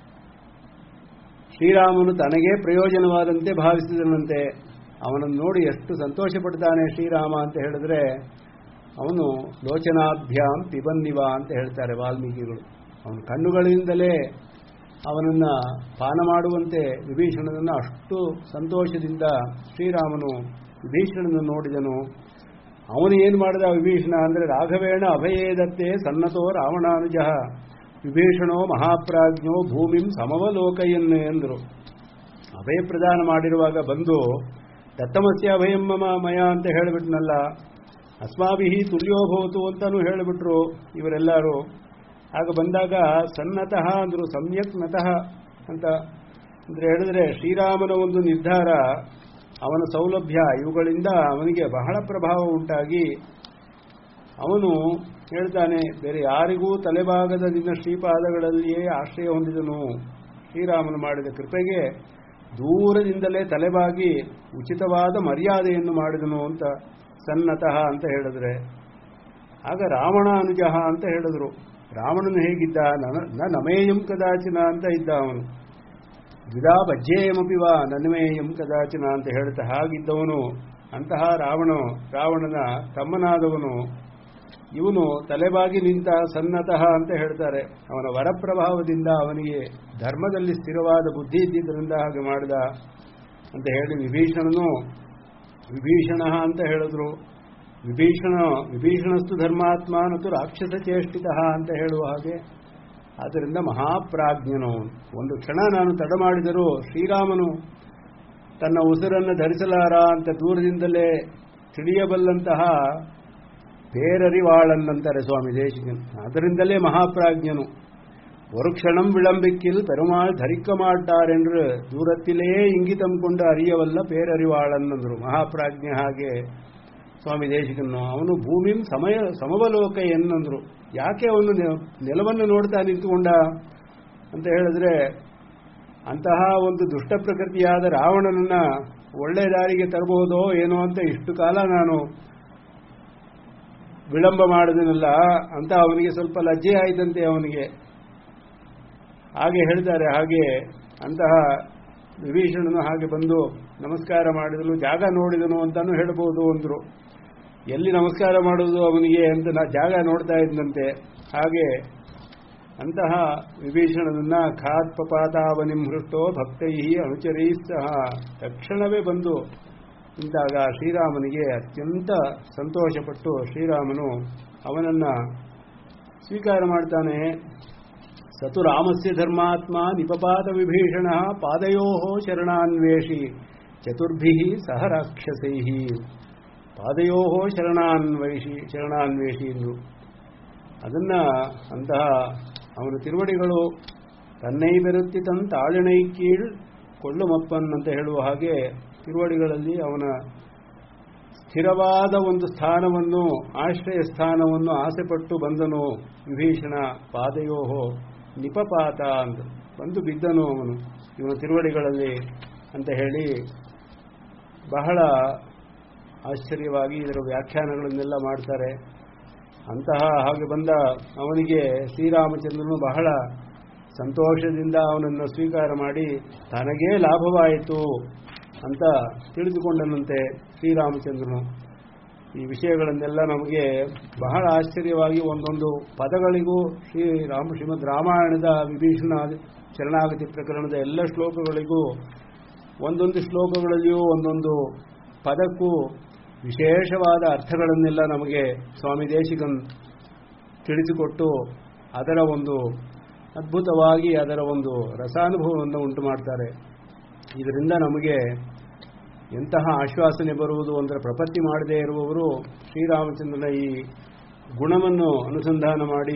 ಶ್ರೀರಾಮನು ತನಗೇ ಪ್ರಯೋಜನವಾದಂತೆ ಭಾವಿಸಿದನಂತೆ ಅವನನ್ನು ನೋಡಿ ಎಷ್ಟು ಸಂತೋಷ ಪಡ್ತಾನೆ ಶ್ರೀರಾಮ ಅಂತ ಹೇಳಿದ್ರೆ ಅವನು ಲೋಚನಾಭ್ಯಾಂ ಪಿಬನ್ನಿವ ಅಂತ ಹೇಳ್ತಾರೆ ವಾಲ್ಮೀಕಿಗಳು ಅವನ ಕಣ್ಣುಗಳಿಂದಲೇ ಅವನನ್ನ ಪಾನ ಮಾಡುವಂತೆ ವಿಭೀಷಣನನ್ನು ಅಷ್ಟು ಸಂತೋಷದಿಂದ ಶ್ರೀರಾಮನು ವಿಭೀಷಣನನ್ನು ನೋಡಿದನು ಅವನು ಏನು ಮಾಡಿದ ವಿಭೀಷಣ ಅಂದರೆ ರಾಘವೇಣ ಅಭಯೇದತ್ತೆ ಸನ್ನತೋ ರಾವಣಾನುಜ ವಿಭೀಷಣೋ ಮಹಾಪ್ರಾಜ್ಞೋ ಭೂಮಿಂ ಸಮವಲೋಕಯನ್ ಎಂದರು ಅಭಯ ಪ್ರದಾನ ಮಾಡಿರುವಾಗ ಬಂದು ದತ್ತಮಸ್ಯ ಅಭಯಂ ಮಮ ಮಯ ಅಂತ ಹೇಳಿಬಿಟ್ನಲ್ಲ ಅಸ್ಮಾಭಿಹಿ ತುಲ್ಯೋಭವತು ಅಂತಾನು ಹೇಳಿಬಿಟ್ರು ಇವರೆಲ್ಲರೂ ಆಗ ಬಂದಾಗ ಸನ್ನತಃ ಅಂದರು ಸಮ್ಯಕ್ ನತಃ ಅಂತ ಅಂದ್ರೆ ಹೇಳಿದ್ರೆ ಶ್ರೀರಾಮನ ಒಂದು ನಿರ್ಧಾರ ಅವನ ಸೌಲಭ್ಯ ಇವುಗಳಿಂದ ಅವನಿಗೆ ಬಹಳ ಪ್ರಭಾವ ಉಂಟಾಗಿ ಅವನು ಹೇಳ್ತಾನೆ ಬೇರೆ ಯಾರಿಗೂ ತಲೆಭಾಗದ ನಿನ್ನ ಶ್ರೀಪಾದಗಳಲ್ಲಿಯೇ ಆಶ್ರಯ ಹೊಂದಿದನು ಶ್ರೀರಾಮನು ಮಾಡಿದ ಕೃಪೆಗೆ ದೂರದಿಂದಲೇ ತಲೆಬಾಗಿ ಉಚಿತವಾದ ಮರ್ಯಾದೆಯನ್ನು ಮಾಡಿದನು ಅಂತ ಸನ್ನತಃ ಅಂತ ಹೇಳಿದ್ರೆ ಆಗ ರಾವಣ ಅನುಜಃ ಅಂತ ಹೇಳಿದ್ರು ರಾವಣನು ಹೇಗಿದ್ದ ನ ನಮೇಯಂ ಕದಾಚಿನ ಅಂತ ಇದ್ದ ಅವನು ದ್ವಿಧಾ ಬಜ್ಜೇಯಮಪಿವ ನನ್ಮೇಯಂ ಕದಾಚಿನ ಅಂತ ಹೇಳ್ತಾ ಹಾಗಿದ್ದವನು ಅಂತಹ ರಾವಣ ರಾವಣನ ತಮ್ಮನಾದವನು ಇವನು ತಲೆಬಾಗಿ ನಿಂತ ಸನ್ನತಃ ಅಂತ ಹೇಳ್ತಾರೆ ಅವನ ವರಪ್ರಭಾವದಿಂದ ಅವನಿಗೆ ಧರ್ಮದಲ್ಲಿ ಸ್ಥಿರವಾದ ಬುದ್ಧಿ ಇದ್ದಿದ್ದರಿಂದ ಹಾಗೆ ಮಾಡಿದ ಅಂತ ಹೇಳಿ ವಿಭೀಷಣನು ವಿಭೀಷಣ ಅಂತ ಹೇಳಿದ್ರು ವಿಭೀಷಣ ವಿಭೀಷಣಸ್ತು ಧರ್ಮಾತ್ಮ ಮತ್ತು ರಾಕ್ಷಸ ಚೇಷ್ಟಿತ ಅಂತ ಹೇಳುವ ಹಾಗೆ ಆದ್ದರಿಂದ ಮಹಾಪ್ರಾಜ್ಞನು ಒಂದು ಕ್ಷಣ ನಾನು ತಡ ಮಾಡಿದರೂ ಶ್ರೀರಾಮನು ತನ್ನ ಉಸಿರನ್ನು ಧರಿಸಲಾರ ಅಂತ ದೂರದಿಂದಲೇ ತಿಳಿಯಬಲ್ಲಂತಹ பேரறிவாளನ್ನಂತಾರೆ ಸ್ವಾಮಿ ದೇಶಿಕನ್ ಅದರಿಂದಲೇ ಮಹಾಪ್ರಾಜ್ಞನು ஒரு க்ஷணம் விளம்பிக்கில் பெருமாள் தரிக்க மாட்டார் என்று ದೂರತ್ತಿಲೆಯೇ ಇಂಗಿತಂ ಕೊಂಡು ಅರಿಯವಲ್ಲ ಪೇರರಿವಾಳನ್ನಂದ್ರು ಮಹಾಪ್ರಾಜ್ಞೆ ಹಾಗೆ ಸ್ವಾಮಿ ದೇಶಿಕನ್ನು ಅವನು ಭೂಮಿಂ ಸಮಯ ಸಮವಲೋಕ ಎನ್ನಂದ್ರು ಯಾಕೆ ಅವನು ನೆ- ನೆಲವನ್ನು ನೋಡ್ತಾ ನಿಂತುಕೊಂಡ ಅಂತ ಹೇಳಿದ್ರೆ ಅಂತಹ ಒಂದು ದುಷ್ಟ ಪ್ರಕೃತಿಯಾದ ರಾವಣನನ್ನ ಒಳ್ಳೆ ದಾರಿಗೆ ತರಬಹುದೋ ಏನೋ ಅಂತ ಇಷ್ಟು ಕಾಲ ನಾನು ವಿಳಂಬ ಮಾಡಿದನಲ್ಲ ಅಂತ ಅವನಿಗೆ ಸ್ವಲ್ಪ ಲಜ್ಜೆ ಆಯಿತಂತೆ ಅವನಿಗೆ ಹಾಗೆ ಹೇಳ್ತಾರೆ ಹಾಗೆ ಅಂತಹ ವಿಭೀಷಣನು ಹಾಗೆ ಬಂದು ನಮಸ್ಕಾರ ಮಾಡಿದನು ಜಾಗ ನೋಡಿದನು ಅಂತಾನು ಹೇಳಬಹುದು ಅಂದ್ರು ಎಲ್ಲಿ ನಮಸ್ಕಾರ ಮಾಡುವುದು ಅವನಿಗೆ ಅಂತ ನಾ ಜಾಗ ನೋಡ್ತಾ ಇದ್ದಂತೆ ಹಾಗೆ ಅಂತಹ ವಿಭೀಷಣನನ್ನ ಖಾತ್ಪಪಾತಾವನಿಂ ಹೃಷ್ಟೋ ಭಕ್ತೈ ಅನುಚರೈ ಸಹ ತಕ್ಷಣವೇ ಬಂದು ನಿಂತಾಗ ಶ್ರೀರಾಮನಿಗೆ ಅತ್ಯಂತ ಸಂತೋಷಪಟ್ಟು ಶ್ರೀರಾಮನು ಅವನನ್ನ ಸ್ವೀಕಾರ ಮಾಡ್ತಾನೆ ಸತು ರಾಮಸ್ಯ ಧರ್ಮಾತ್ಮ ನಿಪಪಾತ ವಿಭೀಷಣ ಪಾದಯೋ ಶರಣಾನ್ವೇಷಿ ಚತುರ್ಭಿ ಸಹ ರಾಕ್ಷಸೈ ಪಾದಯೋ ಶರಣಾನ್ವೇಷಿ ಶರಣಾನ್ವೇಷಿ ಎಂದು ಅದನ್ನ ಅಂತಹ ಅವನ ತಿರುವಡಿಗಳು ತನ್ನೈ ಬೆರುತ್ತಿ ತನ್ ತಾಳಿಣೈ ಕೀಳ್ ಕೊಳ್ಳುಮಪ್ಪನ್ ಅಂತ ಹೇಳುವ ಹಾಗೆ ತಿರುವಡಿಗಳಲ್ಲಿ ಅವನ ಸ್ಥಿರವಾದ ಒಂದು ಸ್ಥಾನವನ್ನು ಆಶ್ರಯ ಸ್ಥಾನವನ್ನು ಆಸೆಪಟ್ಟು ಬಂದನು ವಿಭೀಷಣ ಪಾದಯೋಹೋ ನಿಪಪಾತ ಅಂತ ಬಂದು ಬಿದ್ದನು ಅವನು ಇವನ ತಿರುವಡಿಗಳಲ್ಲಿ ಅಂತ ಹೇಳಿ ಬಹಳ ಆಶ್ಚರ್ಯವಾಗಿ ಇದರ ವ್ಯಾಖ್ಯಾನಗಳನ್ನೆಲ್ಲ ಮಾಡ್ತಾರೆ ಅಂತಹ ಹಾಗೆ ಬಂದ ಅವನಿಗೆ ಶ್ರೀರಾಮಚಂದ್ರನು ಬಹಳ ಸಂತೋಷದಿಂದ ಅವನನ್ನು ಸ್ವೀಕಾರ ಮಾಡಿ ತನಗೇ ಲಾಭವಾಯಿತು ಅಂತ ತಿಳಿದುಕೊಂಡನಂತೆ ಶ್ರೀರಾಮಚಂದ್ರನು ಈ ವಿಷಯಗಳನ್ನೆಲ್ಲ ನಮಗೆ ಬಹಳ ಆಶ್ಚರ್ಯವಾಗಿ ಒಂದೊಂದು ಪದಗಳಿಗೂ ಶ್ರೀರಾಮ ಶ್ರೀಮದ್ ರಾಮಾಯಣದ ವಿಭೀಷಣ ಶರಣಾಗತಿ ಪ್ರಕರಣದ ಎಲ್ಲ ಶ್ಲೋಕಗಳಿಗೂ ಒಂದೊಂದು ಶ್ಲೋಕಗಳಲ್ಲಿಯೂ ಒಂದೊಂದು ಪದಕ್ಕೂ ವಿಶೇಷವಾದ ಅರ್ಥಗಳನ್ನೆಲ್ಲ ನಮಗೆ ಸ್ವಾಮಿ ದೇಶಿಕನ್ ತಿಳಿಸಿಕೊಟ್ಟು ಅದರ ಒಂದು ಅದ್ಭುತವಾಗಿ ಅದರ ಒಂದು ರಸಾನುಭವವನ್ನು ಉಂಟು ಮಾಡ್ತಾರೆ ಇದರಿಂದ ನಮಗೆ ಎಂತಹ ಆಶ್ವಾಸನೆ ಬರುವುದು ಅಂದರೆ ಪ್ರಪತ್ತಿ ಮಾಡದೇ ಇರುವವರು ಶ್ರೀರಾಮಚಂದ್ರನ ಈ ಗುಣವನ್ನು ಅನುಸಂಧಾನ ಮಾಡಿ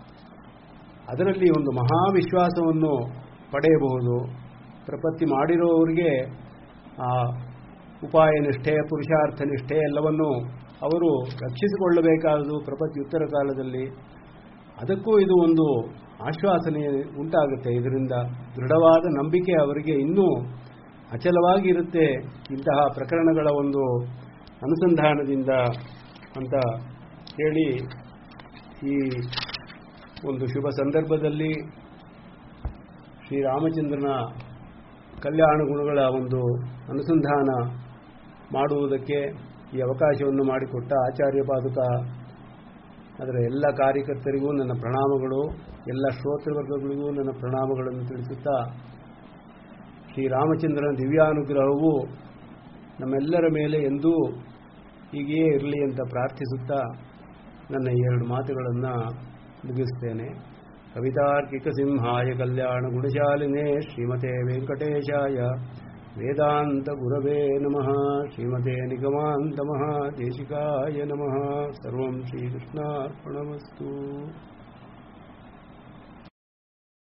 ಅದರಲ್ಲಿ ಒಂದು ಮಹಾವಿಶ್ವಾಸವನ್ನು ಪಡೆಯಬಹುದು ಪ್ರಪತ್ತಿ ಮಾಡಿರುವವರಿಗೆ ಆ ಉಪಾಯ ನಿಷ್ಠೆ ಪುರುಷಾರ್ಥ ನಿಷ್ಠೆ ಎಲ್ಲವನ್ನು ಅವರು ರಕ್ಷಿಸಿಕೊಳ್ಳಬೇಕಾದುದು ಪ್ರಪತ್ತಿ ಉತ್ತರ ಕಾಲದಲ್ಲಿ ಅದಕ್ಕೂ ಇದು ಒಂದು ಆಶ್ವಾಸನೆ ಉಂಟಾಗುತ್ತೆ ಇದರಿಂದ ದೃಢವಾದ ನಂಬಿಕೆ ಅವರಿಗೆ ಇನ್ನೂ ಅಚಲವಾಗಿ ಇರುತ್ತೆ ಇಂತಹ ಪ್ರಕರಣಗಳ ಒಂದು ಅನುಸಂಧಾನದಿಂದ ಅಂತ ಹೇಳಿ ಈ ಒಂದು ಶುಭ ಸಂದರ್ಭದಲ್ಲಿ ಶ್ರೀರಾಮಚಂದ್ರನ ಕಲ್ಯಾಣ ಗುಣಗಳ ಒಂದು ಅನುಸಂಧಾನ ಮಾಡುವುದಕ್ಕೆ ಈ ಅವಕಾಶವನ್ನು ಮಾಡಿಕೊಟ್ಟ ಆಚಾರ್ಯ ಪಾದುಕ ಅದರ ಎಲ್ಲ ಕಾರ್ಯಕರ್ತರಿಗೂ ನನ್ನ ಪ್ರಣಾಮಗಳು ಎಲ್ಲ ಶ್ರೋತೃವರ್ಗಗಳಿಗೂ ನನ್ನ ಪ್ರಣಾಮಗಳನ್ನು ತಿಳಿಸುತ್ತಾ ಶ್ರೀರಾಮಚಂದ್ರನ ದಿವ್ಯಾನುಗ್ರಹವು ನಮ್ಮೆಲ್ಲರ ಮೇಲೆ ಎಂದೂ ಹೀಗೆಯೇ ಇರಲಿ ಅಂತ ಪ್ರಾರ್ಥಿಸುತ್ತಾ ನನ್ನ ಈ ಎರಡು ಮಾತುಗಳನ್ನು ಮುಗಿಸ್ತೇನೆ ಕವಿತಾರ್ಕಿಕ ಸಿಂಹಾಯ ಕಲ್ಯಾಣ ಗುಣಶಾಲಿನೇ ಶ್ರೀಮತೆ ವೆಂಕಟೇಶಾಯ ವೇದಾಂತ ಗುರವೇ ನಮಃ ಶ್ರೀಮತೆ ನಿಗಮಾಂತ ಮಹಾದೇಶಿಕಾಯ ನಮಃ ಸರ್ವಂ ಶ್ರೀಕೃಷ್ಣಾರ್ಪಣಮಸ್ತು